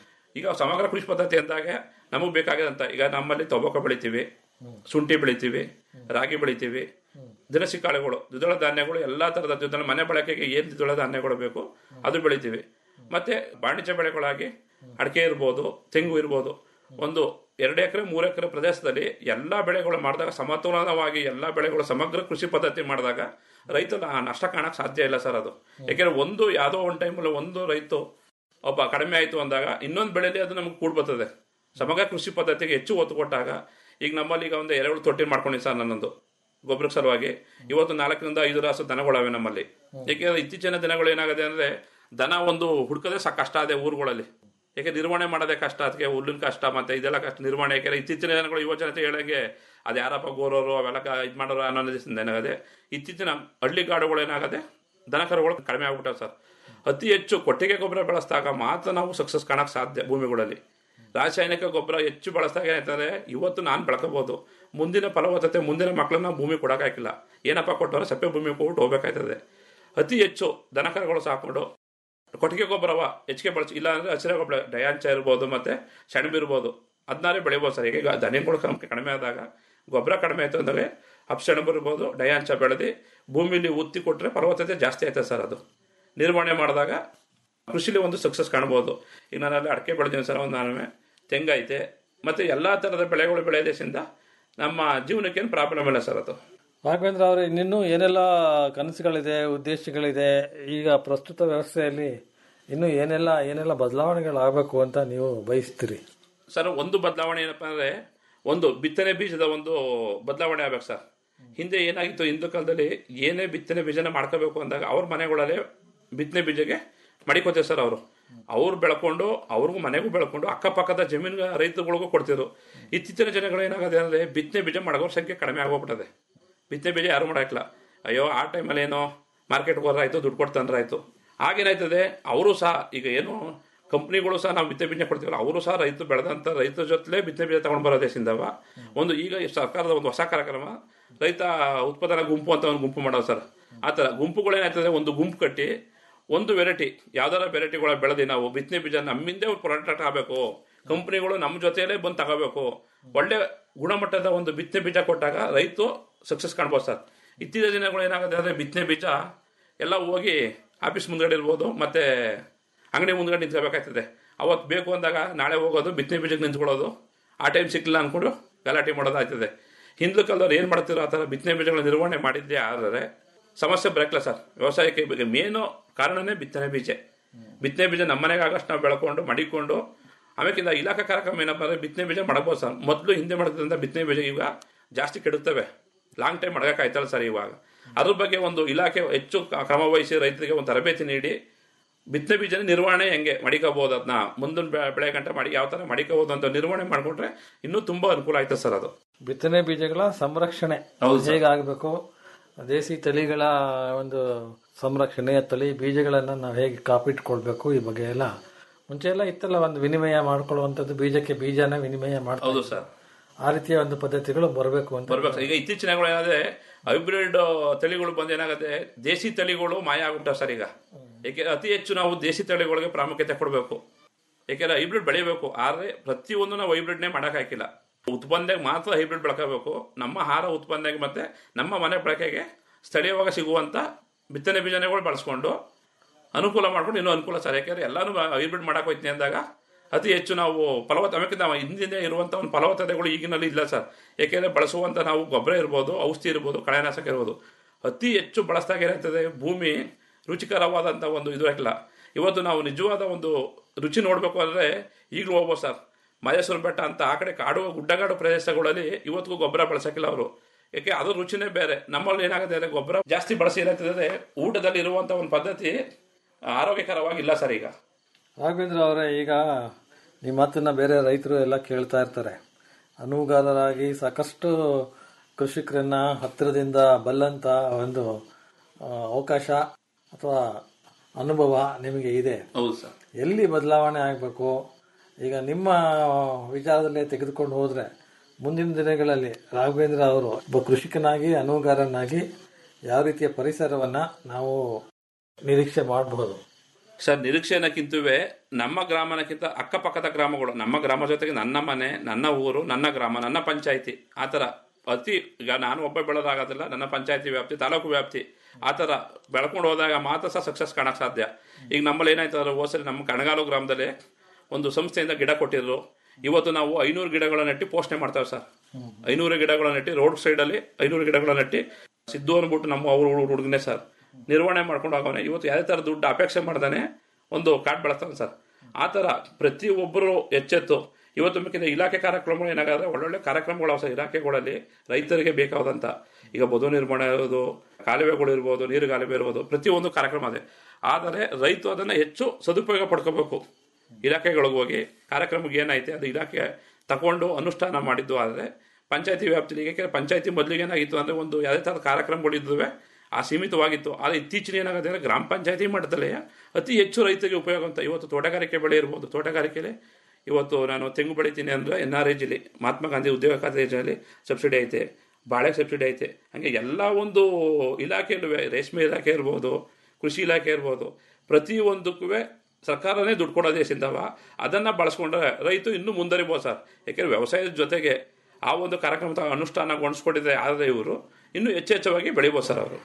ಈಗ ಸಮಗ್ರ ಕೃಷಿ ಪದ್ಧತಿ ಅಂದಾಗ ನಮಗ್ ಬೇಕಾಗಿದಂತ ಈಗ ನಮ್ಮಲ್ಲಿ ತೊಬಕ ಬೆಳಿತೀವಿ ಶುಂಠಿ ಬೆಳಿತೀವಿ ರಾಗಿ ಬೆಳಿತೀವಿ ದಿನಸಿ ಕಾಳುಗಳು ದ್ವಿದಳ ಧಾನ್ಯಗಳು ಎಲ್ಲಾ ತರದ ದ್ವಿದಳ ಮನೆ ಬಳಕೆಗೆ ಏನ್ ದ್ವಿದಳ ಧಾನ್ಯಗಳು ಬೇಕು ಅದು ಬೆಳಿತೀವಿ ಮತ್ತೆ ವಾಣಿಜ್ಯ ಬೆಳೆಗಳಾಗಿ ಅಡಿಕೆ ಇರ್ಬೋದು ತೆಂಗು ಇರ್ಬೋದು ಒಂದು ಎರಡು ಎಕರೆ ಮೂರು ಎಕರೆ ಪ್ರದೇಶದಲ್ಲಿ ಎಲ್ಲಾ ಬೆಳೆಗಳು ಮಾಡಿದಾಗ ಸಮತೋಲನವಾಗಿ ಎಲ್ಲಾ ಬೆಳೆಗಳು ಸಮಗ್ರ ಕೃಷಿ ಪದ್ಧತಿ ಮಾಡಿದಾಗ ರೈತ ನಷ್ಟ ಕಾಣಕ್ ಸಾಧ್ಯ ಇಲ್ಲ ಸರ್ ಅದು ಯಾಕೆಂದ್ರೆ ಒಂದು ಯಾವ್ದೋ ಒಂದು ಟೈಮಲ್ಲಿ ಒಂದು ರೈತ ಒಬ್ಬ ಕಡಿಮೆ ಆಯ್ತು ಅಂದಾಗ ಇನ್ನೊಂದು ಬೆಳೆಯಲ್ಲಿ ಅದು ನಮ್ಗೆ ಕೂಡ್ ಬರ್ತದೆ ಸಮಗ್ರ ಕೃಷಿ ಪದ್ಧತಿಗೆ ಹೆಚ್ಚು ಒತ್ತು ಕೊಟ್ಟಾಗ ಈಗ ನಮ್ಮಲ್ಲಿ ಈಗ ಒಂದು ಎರಡು ತೊಟ್ಟಿ ಮಾಡ್ಕೊಂಡಿನಿ ಸರ್ ನನ್ನೊಂದು ಗೊಬ್ಬರ ಸಲುವಾಗಿ ಇವತ್ತು ನಾಲ್ಕರಿಂದ ಐದು ರಾಸು ದನಗಳವೆ ನಮ್ಮಲ್ಲಿ ಏಕೆಂದ್ರೆ ಇತ್ತೀಚಿನ ದಿನಗಳು ಏನಾಗಿದೆ ಅಂದ್ರೆ ದನ ಒಂದು ಹುಡ್ಕದೆ ಸಾಕು ಕಷ್ಟ ಇದೆ ಊರುಗಳಲ್ಲಿ ಯಾಕೆ ನಿರ್ವಹಣೆ ಮಾಡೋದೇ ಕಷ್ಟ ಅದಕ್ಕೆ ಹುಲ್ಲಿನ ಕಷ್ಟ ಮತ್ತೆ ಇದೆಲ್ಲ ಕಷ್ಟ ನಿರ್ವಹಣೆ ಯಾಕೆಂದ್ರೆ ಇತ್ತೀಚಿನ ದಿನಗಳು ಯುವಜನತೆ ಹೇಳಂಗೆ ಅದು ಯಾರಪ್ಪ ಗೋರೋರು ಅವೆಲ್ಲ ಕ- ಇದ್ ಮಾಡೋರು ಅನ್ನೋ ಏನಾಗದೆ ಇತ್ತೀಚಿನ ಹಳ್ಳಿ ಗಾಡುಗಳು ಏನಾಗದೆ ದನ ಕರುಗಳು ಕಡಿಮೆ ಆಗ್ಬಿಟ್ಟಾವ ಸರ್ ಅತಿ ಹೆಚ್ಚು ಕೊಟ್ಟಿಗೆ ಗೊಬ್ಬರ ಬಳಸಿದಾಗ ಮಾತ್ರ ನಾವು ಸಕ್ಸಸ್ ಕಾಣಕ್ ಸಾಧ್ಯ ಭೂಮಿಗಳಲ್ಲಿ ರಾಸಾಯನಿಕ ಗೊಬ್ಬರ ಹೆಚ್ಚು ಬಳಸಿದಾಗ ಏನಾಯ್ತದೆ ಇವತ್ತು ನಾನು ಬೆಳ್ಕೋಬಹುದು ಮುಂದಿನ ಫಲವತ್ತತೆ ಮುಂದಿನ ಮಕ್ಕಳನ್ನ ಭೂಮಿ ಕೊಡೋಕ್ಕಾಗಿಲ್ಲ ಏನಪ್ಪ ಕೊಟ್ಟವ್ರೆ ಸಪ್ಪೆ ಭೂಮಿ ಕೊಟ್ಟು ಹೋಗ್ಬೇಕಾಯ್ತದೆ ಅತಿ ಹೆಚ್ಚು ದನಕರುಗಳು ಸಾಕೊಂಡು ಕೊಟ್ಟಿಗೆ ಗೊಬ್ಬರವ ಹೆಚ್ಚಿಗೆ ಬಳಸಿ ಇಲ್ಲ ಅಂದ್ರೆ ಹಸಿರ ಗೊಬ್ಬರ ಡಯಾಂಚ ಇರ್ಬೋದು ಮತ್ತೆ ಸೆಣಬು ಇರ್ಬೋದು ಅದನ್ನಾರೇ ಬೆಳಿಬೋದು ಸರ್ ಈಗ ದನಿಗಳು ಕಮ್- ಕಡಿಮೆ ಆದಾಗ ಗೊಬ್ಬರ ಕಡಿಮೆ ಆಯ್ತು ಅಂದ್ರೆ ಅಪ್ಸೆಣಬು ಇರ್ಬೋದು ಡಯಾಂಚ ಬೆಳೆದು ಭೂಮಿಲಿ ಉತ್ತಿ ಕೊಟ್ರೆ ಫಲವತ್ತತೆ ಜಾಸ್ತಿ ಆಯ್ತದೆ ಸರ್ ಅದು ನಿರ್ವಹಣೆ ಮಾಡಿದಾಗ ಕೃಷಿಲಿ ಒಂದು ಸಕ್ಸಸ್ ಕಾಣ್ಬೋದು ಈಗ ನಾನಲ್ಲಿ ಅಡಿಕೆ ಬೆಳೆದಿನಿ ಸರ್ ಒಂದು ನಾನು ತೆಂಗೈತೆ ಮತ್ತೆ ಎಲ್ಲಾ ತರದ ಬೆಳೆಗಳು ಬೆಳೆಯೋದ್ರಿಂದ ನಮ್ಮ ಜೀವನಕ್ಕೇನು ಪ್ರಾಬ್ಲಮ್ ಇಲ್ಲ ಸರ್ ಅದು ರಾಘವೇಂದ್ರ ಅವರೇ ಇನ್ನೂ ಏನೆಲ್ಲ ಕನಸುಗಳಿದೆ ಉದ್ದೇಶಗಳಿದೆ ಈಗ ಪ್ರಸ್ತುತ ವ್ಯವಸ್ಥೆಯಲ್ಲಿ ಇನ್ನೂ ಏನೆಲ್ಲ ಏನೆಲ್ಲ ಬದಲಾವಣೆಗಳಾಗಬೇಕು ಅಂತ ನೀವು ಬಯಸ್ತೀರಿ ಸರ್ ಒಂದು ಬದಲಾವಣೆ ಏನಪ್ಪಾ ಅಂದ್ರೆ ಒಂದು ಬಿತ್ತನೆ ಬೀಜದ ಒಂದು ಬದಲಾವಣೆ ಆಗ್ಬೇಕು ಸರ್ ಹಿಂದೆ ಏನಾಗಿತ್ತು ಹಿಂದೂ ಕಾಲದಲ್ಲಿ ಏನೇ ಬಿತ್ತನೆ ಬೀಜನ ಮಾಡ್ಕೋಬೇಕು ಅಂದಾಗ ಅವ್ರ ಮನೆಗಳಲ್ಲೇ ಬಿತ್ತನೆ ಬೀಜಗೆ ಮಡಿಕೋತಾರೆ ಸರ್ ಅವರು ಅವ್ರು ಬೆಳ್ಕೊಂಡು ಅವ್ರಿಗೂ ಮನೆಗೂ ಬೆಳ್ಕೊಂಡು ಅಕ್ಕಪಕ್ಕದ ಜಮೀನು ರೈತರುಗಳಿಗೂ ಕೊಡ್ತಿದ್ರು ಇತ್ತೀಚಿನ ಜನಗಳು ಏನಾಗದೆ ಅಂದ್ರೆ ಬಿತ್ತನೆ ಬೀಜ ಮಡಗೋರ್ ಸಂಖ್ಯೆ ಕಡಿಮೆ ಆಗೋಗ್ಬಿಟ್ಟದೆ ಬಿತ್ತನೆ ಬೀಜ ಯಾರು ಮಾಡಾಕಿಲ್ಲ ಅಯ್ಯೋ ಆ ಟೈಮಲ್ಲಿ ಏನೋ ಮಾರ್ಕೆಟ್ಗೆ ಹೋದ್ರಾಯ್ತು ದುಡ್ಡು ಕೊಡ್ತಂದ್ರಾಯ್ತು ಆಗೇನಾಯ್ತದೆ ಅವರು ಸಹ ಈಗ ಏನು ಕಂಪ್ನಿಗಳು ಸಹ ನಾವು ಬಿತ್ತನೆ ಬೀಜ ಕೊಡ್ತೀವಲ್ಲ ಅವರು ಸಹ ರೈತರು ಬೆಳೆದಂಥ ರೈತರ ಜೊತೆಲೇ ಬಿತ್ತನೆ ಬೀಜ ತಗೊಂಡು ಬರೋ ದೇಶದಿಂದವ ಒಂದು ಈಗ ಈ ಸರ್ಕಾರದ ಒಂದು ಹೊಸ ಕಾರ್ಯಕ್ರಮ ರೈತ ಉತ್ಪಾದನಾ ಗುಂಪು ಅಂತ ಒಂದು ಗುಂಪು ಮಾಡೋದು ಸರ್ ಆ ಥರ ಗುಂಪುಗಳೇನಾಗ್ತದೆ ಒಂದು ಗುಂಪು ಕಟ್ಟಿ ಒಂದು ವೆರೈಟಿ ಯಾವ್ದಾರ ವೆರೈಟಿಗಳ ಬೆಳೆದು ನಾವು ಬಿತ್ತನೆ ಬೀಜ ನಮ್ಮಿಂದೇ ಪ್ರೊಡಕ್ಟ್ ಆಗಬೇಕು ಕಂಪ್ನಿಗಳು ನಮ್ಮ ಜೊತೆಯಲ್ಲೇ ಬಂದು ತಗೋಬೇಕು ಒಳ್ಳೆ ಗುಣಮಟ್ಟದ ಒಂದು ಬಿತ್ತನೆ ಬೀಜ ಕೊಟ್ಟಾಗ ರೈತ ಸಕ್ಸಸ್ ಕಾಣ್ಬೋದು ಸರ್ ಇತ್ತೀಚಿನ ದಿನಗಳು ಏನಾಗುತ್ತೆ ಅಂದರೆ ಬಿತ್ತನೆ ಬೀಜ ಎಲ್ಲ ಹೋಗಿ ಆಫೀಸ್ ಮುಂದ್ಗಡೆ ಇರ್ಬೋದು ಮತ್ತೆ ಅಂಗಡಿ ಮುಂದ್ಗಡೆ ನಿಂತ್ಕೋಬೇಕಾಗ್ತದೆ ಅವತ್ತು ಬೇಕು ಅಂದಾಗ ನಾಳೆ ಹೋಗೋದು ಬಿತ್ತನೆ ಬೀಜಕ್ಕೆ ನಿಂತ್ಕೊಳ್ಳೋದು ಆ ಟೈಮ್ ಸಿಕ್ಲಿಲ್ಲ ಅಂದ್ಕೊಂಡು ಗಲಾಟೆ ಮಾಡೋದಾಗ್ತದೆ ಹಿಂದ್ಲು ಕಾಲದವ್ರು ಏನು ಮಾಡ್ತಿರೋ ಆ ಥರ ಬಿತ್ತನೆ ಬೀಜಗಳ ನಿರ್ವಹಣೆ ಮಾಡಿದ್ದೇ ಆದರೆ ಸಮಸ್ಯೆ ಬರಕ್ಲ ಸರ್ ವ್ಯವಸಾಯಕ್ಕೆ ಮೇನು ಕಾರಣನೇ ಬಿತ್ತನೆ ಬೀಜ ಬಿತ್ತನೆ ಬೀಜ ನಮ್ಮ ಮನೆಗೆ ಆಗಷ್ಟು ನಾವು ಬೆಳ್ಕೊಂಡು ಮಡಿಕೊಂಡು ಆಮೇಲೆ ಇಲಾಖಾ ಕಾರ್ಯಕ್ರಮ ಏನಪ್ಪ ಅಂದರೆ ಬಿತ್ತನೆ ಬೀಜ ಮಾಡಬಹುದು ಸರ್ ಮೊದಲು ಹಿಂದೆ ಮಾಡ್ತಿದ್ದಂಥ ಬಿತ್ತನೆ ಬೀಜ ಈಗ ಜಾಸ್ತಿ ಕೆಡುತ್ತವೆ ಲಾಂಗ್ ಟೈಮ್ ಮಡಗಕ್ಕಾಯ್ತಲ್ಲ ಸರ್ ಇವಾಗ ಅದ್ರ ಬಗ್ಗೆ ಒಂದು ಇಲಾಖೆ ಹೆಚ್ಚು ಕ್ರಮ ವಹಿಸಿ ರೈತರಿಗೆ ಒಂದು ತರಬೇತಿ ನೀಡಿ ಬಿತ್ತನೆ ಬೀಜನ ನಿರ್ವಹಣೆ ಹೆಂಗೆ ಮಡಿಕೋಬಹುದು ಅದನ್ನ ಮುಂದಿನ ಬೆ- ಬೆಳೆ ಗಂಟೆ ಮಾಡಿ ಯಾವ ಥರ ಮಡಿಕೋಬಹುದು ಅಂತ ನಿರ್ವಹಣೆ ಮಾಡಿಕೊಂಡ್ರೆ ಇನ್ನೂ ತುಂಬಾ ಅನುಕೂಲ ಆಯ್ತು ಸರ್ ಅದು ಬಿತ್ತನೆ ಬೀಜಗಳ ಸಂರಕ್ಷಣೆ ಹೌದು ಸರ್. ಹೇಗಾಗಬೇಕು ದೇಸಿ ತಳಿಗಳ ಒಂದು ಸಂರಕ್ಷಣೆ ತಳಿ ಬೀಜಗಳನ್ನು ನಾವು ಹೇಗೆ ಕಾಪಿಟ್ಕೊಳ್ಬೇಕು ಈ ಬಗ್ಗೆ ಎಲ್ಲ ಮುಂಚೆ ಎಲ್ಲ ಇತ್ತಲ್ಲ ಒಂದು ವಿನಿಮಯ ಮಾಡ್ಕೊಳ್ಳುವಂಥದ್ದು ಬೀಜಕ್ಕೆ ಬೀಜನ ವಿನಿಮಯ ಮಾಡ್ತಾರೆ ಹೌದು ಸರ್ ಆ ರೀತಿಯ ಒಂದು ಪದ್ಧತಿಗಳು ಬರಬೇಕು ಅಂತ ಬರ್ಬೇಕು ಸರ್. ಈಗ ಇತ್ತೀಚಿನ ಏನಾದ್ರೆ ಹೈಬ್ರಿಡ್ ತಳಿಗಳು ಬಂದು ಏನಾಗುತ್ತೆ ದೇಸಿ ತಳಿಗಳು ಮಾಯ ಆಗ್ಬಿಟ್ಟಾವ ಸರ್ ಈಗ ಏಕೆ ಅತಿ ಹೆಚ್ಚು ನಾವು ದೇಸಿ ತಳಿಗಳಿಗೆ ಪ್ರಾಮುಖ್ಯತೆ ಕೊಡಬೇಕು ಯಾಕೆಂದ್ರೆ ಹೈಬ್ರಿಡ್ ಬೆಳಿಬೇಕು ಆದ್ರೆ ಪ್ರತಿಯೊಂದು ನಾವು ಹೈಬ್ರಿಡ್ನೇ ಮಾಡಕ್ ಹಾಕಿಲ್ಲ ಉತ್ಪನ್ನಕ್ಕೆ ಮಾತ್ರ ಹೈಬ್ರಿಡ್ ಬೆಳಕಬೇಕು ನಮ್ಮ ಆಹಾರ ಉತ್ಪನ್ನಕ್ಕೆ ಮತ್ತೆ ನಮ್ಮ ಮನೆ ಬಳಕೆಗೆ ಸ್ಥಳೀಯವಾಗಿ ಸಿಗುವಂತ ಬಿತ್ತನೆ ಬೀಜನೆಗಳು ಬಳಸ್ಕೊಂಡು ಅನುಕೂಲ ಮಾಡ್ಕೊಂಡು ಇನ್ನೂ ಅನುಕೂಲ ಸರ್ ಯಾಕೆಂದ್ರೆ ಎಲ್ಲಾನು ಹೈಬ್ರಿಡ್ ಮಾಡಕ್ ಹೋಯ್ತೀನಿ ಅಂದಾಗ ಅತಿ ಹೆಚ್ಚು ನಾವು ಫಲವತ್ತ ಆಮೇಲೆ ನಾವು ಹಿಂದಿನ ಇರುವಂತ ಒಂದು ಫಲವತ್ತತೆಗಳು ಈಗಿನಲ್ಲಿ ಇಲ್ಲ ಸರ್ ಯಾಕೆಂದ್ರೆ ಬಳಸುವಂತ ನಾವು ಗೊಬ್ಬರ ಇರ್ಬೋದು ಔಷಧಿ ಇರ್ಬೋದು ಕಳೆನಾಶಕ ಇರ್ಬೋದು ಅತಿ ಹೆಚ್ಚು ಬಳಸಿದಾಗ ಏನಾಗ್ತದೆ ಭೂಮಿ ರುಚಿಕರವಾದಂಥ ಒಂದು ಇದು ಹಾಕಿಲ್ಲ ಇವತ್ತು ನಾವು ನಿಜವಾದ ಒಂದು ರುಚಿ ನೋಡಬೇಕು ಅಂದರೆ ಈಗಲೂ ಹೋಗ್ಬೋದು ಸರ್ ಮಹೇಶ್ವರ ಬೆಟ್ಟ ಅಂತ ಆ ಕಡೆ ಕಾಡು ಗುಡ್ಡಗಾಡು ಪ್ರದೇಶಗಳಲ್ಲಿ ಇವತ್ತಿಗೂ ಗೊಬ್ಬರ ಬಳಸಕ್ಕಿಲ್ಲ ಅವರು ಯಾಕೆ ಅದ್ರ ರುಚಿನೇ ಬೇರೆ ನಮ್ಮಲ್ಲಿ ಏನಾಗುತ್ತೆ ಅಂದರೆ ಗೊಬ್ಬರ ಜಾಸ್ತಿ ಬಳಸಿ ಏನಾಗ್ತದೆ ಊಟದಲ್ಲಿ ಇರುವಂಥ ಒಂದು ಪದ್ಧತಿ ಆರೋಗ್ಯಕರವಾಗಿಲ್ಲ ಸರ್ ಈಗ ರಾಘವೇಂದ್ರ ಅವರೇ ಈಗ ನಿಮ್ಮ ಮಾತನ್ನ ಬೇರೆ ರೈತರು ಎಲ್ಲ ಕೇಳ್ತಾ ಇರ್ತಾರೆ ಅನುಗಾರರಾಗಿ ಸಾಕಷ್ಟು ಕೃಷಿಕರನ್ನ ಹತ್ತಿರದಿಂದ ಬಲ್ಲಂತ ಒಂದು ಆ, ಅವಕಾಶ ಅಥವಾ ಅನುಭವ ನಿಮಗೆ ಇದೆ ಹೌದು ಸರ್ ಎಲ್ಲಿ ಬದಲಾವಣೆ ಆಗಬೇಕು ಈಗ ನಿಮ್ಮ ವಿಚಾರದಲ್ಲೇ ತೆಗೆದುಕೊಂಡು ಹೋದ್ರೆ ಮುಂದಿನ ದಿನಗಳಲ್ಲಿ ರಾಘವೇಂದ್ರ ಅವರು ಒಬ್ಬ ಕೃಷಿಕನಾಗಿ ಅನುಗಾರನಾಗಿ ಯಾವ ರೀತಿಯ ಪರಿಸರವನ್ನ ನಾವು ನಿರೀಕ್ಷೆ ಮಾಡಬಹುದು ಸರ್ ನಿರೀಕ್ಷೆನಕ್ಕಿಂತವೇ ನಮ್ಮ ಗ್ರಾಮನಕ್ಕಿಂತ ಅಕ್ಕಪಕ್ಕದ ಗ್ರಾಮಗಳು ನಮ್ಮ ಗ್ರಾಮ ಜೊತೆಗೆ ನನ್ನ ಮನೆ ನನ್ನ ಊರು ನನ್ನ ಗ್ರಾಮ ನನ್ನ ಪಂಚಾಯಿತಿ ಆ ಥರ ಅತಿ ಈಗ ನಾನು ಒಬ್ಬ ಬೆಳೆದಾಗೋದಿಲ್ಲ ನನ್ನ ಪಂಚಾಯತಿ ವ್ಯಾಪ್ತಿ ತಾಲೂಕು ವ್ಯಾಪ್ತಿ ಆ ಥರ ಬೆಳ್ಕೊಂಡು ಹೋದಾಗ ಮಾತ್ರ ಸಹ ಸಕ್ಸಸ್ ಕಾಣಕ್ಕೆ ಸಾಧ್ಯ ಈಗ ನಮ್ಮಲ್ಲಿ ಏನಾಯ್ತು ಅಂದ್ರೆ ಹೋಸರಿ ನಮ್ಮ ಕಣಗಾಲು ಗ್ರಾಮದಲ್ಲಿ ಒಂದು ಸಂಸ್ಥೆಯಿಂದ ಗಿಡ ಕೊಟ್ಟಿದ್ರು ಇವತ್ತು ನಾವು ಐನೂರು ಗಿಡಗಳ ನೆಟ್ಟಿ ಪೋಷಣೆ ಮಾಡ್ತೇವೆ ಸರ್ ಐನೂರು ಗಿಡಗಳ ನೆಟ್ಟಿ ರೋಡ್ ಸೈಡಲ್ಲಿ ಐನೂರು ಗಿಡಗಳ ನೆಟ್ಟಿ ಸಿದ್ದು ಅಂದ್ಬಿಟ್ಟು ನಮ್ಮ ಅವ್ರ ಹುಡುಗನೇ ಸರ್ ನಿರ್ವಹಣೆ ಮಾಡ್ಕೊಂಡು ಹೋಗವನೆ ಇವತ್ತು ಯಾವುದೇ ಥರ ದುಡ್ಡು ಅಪೇಕ್ಷೆ ಮಾಡ್ದಾನೆ ಒಂದು ಕಾರ್ಡ್ ಬೆಳೆಸ್ತಾನೆ ಸರ್ ಆ ಥರ ಪ್ರತಿಯೊಬ್ಬರು ಎಚ್ಚೆತ್ತು ಇವತ್ತು ಬೇಕಿದ್ರೆ ಇಲಾಖೆ ಕಾರ್ಯಕ್ರಮಗಳು ಏನಾಗುತ್ತೆ ಒಳ್ಳೊಳ್ಳೆ ಕಾರ್ಯಕ್ರಮಗಳು ಅವ ಸರ್ ಇಲಾಖೆಗಳಲ್ಲಿ ರೈತರಿಗೆ ಬೇಕಾದಂಥ ಈಗ ಬದು ನಿರ್ಮಾಣ ಇರೋದು ಕಾಲುವೆಗಳು ಇರ್ಬೋದು ನೀರು ಕಾಲುವೆ ಇರ್ಬೋದು ಪ್ರತಿಯೊಂದು ಕಾರ್ಯಕ್ರಮ ಇದೆ ಆದರೆ ರೈತ ಅದನ್ನು ಹೆಚ್ಚು ಸದುಪಯೋಗ ಪಡ್ಕೋಬೇಕು ಇಲಾಖೆಗಳಿಗೆ ಹೋಗಿ ಕಾರ್ಯಕ್ರಮಕ್ಕೆ ಏನೈತೆ ಅದು ಇಲಾಖೆ ತಗೊಂಡು ಅನುಷ್ಠಾನ ಮಾಡಿದ್ದು ಆದರೆ ಪಂಚಾಯತಿ ವ್ಯಾಪ್ತಿಲಿ ಯಾಕೆಂದ್ರೆ ಪಂಚಾಯತಿ ಮೊದಲಿಗೆ ಏನಾಗಿತ್ತು ಅಂದರೆ ಒಂದು ಯಾವುದೇ ಥರದ ಕಾರ್ಯಕ್ರಮಗಳು ಇದ್ದುವೆ ಆ ಸೀಮಿತವಾಗಿತ್ತು ಆದರೆ ಇತ್ತೀಚಿನ ಏನಾಗುತ್ತೆ ಅಂದರೆ ಗ್ರಾಮ ಪಂಚಾಯತಿ ಮಟ್ಟದಲ್ಲೇ ಅತಿ ಹೆಚ್ಚು ರೈತರಿಗೆ ಉಪಯೋಗ ಅಂತ ಇವತ್ತು ತೋಟಗಾರಿಕೆ ಬೆಳೆ ಇರ್ಬೋದು ತೋಟಗಾರಿಕೆಯಲ್ಲಿ ಇವತ್ತು ನಾನು ತೆಂಗು ಬೆಳಿತೀನಿ ಅಂದರೆ ಎನ್ ಆರ್ ಜಿಲಿ ಮಹಾತ್ಮ ಗಾಂಧಿ ಉದ್ಯೋಗ ಖಾತೆ ಯೋಜನೆಯಲ್ಲಿ ಸಬ್ಸಿಡಿ ಐತೆ ಬಾಳೆ ಸಬ್ಸಿಡಿ ಐತೆ ಹಾಗೆ ಎಲ್ಲ ಒಂದು ಇಲಾಖೆಯಲ್ಲೂ ರೇಷ್ಮೆ ಇಲಾಖೆ ಇರ್ಬೋದು ಕೃಷಿ ಇಲಾಖೆ ಇರ್ಬೋದು ಪ್ರತಿಯೊಂದಕ್ಕೂ ಸರ್ಕಾರನೇ ದುಡ್ಡು ಕೊಡೋ ದೇಶದಿಂದವ ಅದನ್ನು ಬಳಸ್ಕೊಂಡ್ರೆ ರೈತ ಇನ್ನೂ ಮುಂದರಿಬೋದು ಸರ್ ಯಾಕೆಂದರೆ ವ್ಯವಸಾಯದ ಜೊತೆಗೆ ಆ ಒಂದು ಕಾರ್ಯಕ್ರಮದ ಅನುಷ್ಠಾನಗೊಳಿಸ್ಕೊಂಡಿದ್ರೆ ಆದರೆ ಇವರು ಇನ್ನೂ ಹೆಚ್ಚೆಚ್ಚವಾಗಿ ಬೆಳಿಬೋದು ಸರ್ ಅವರು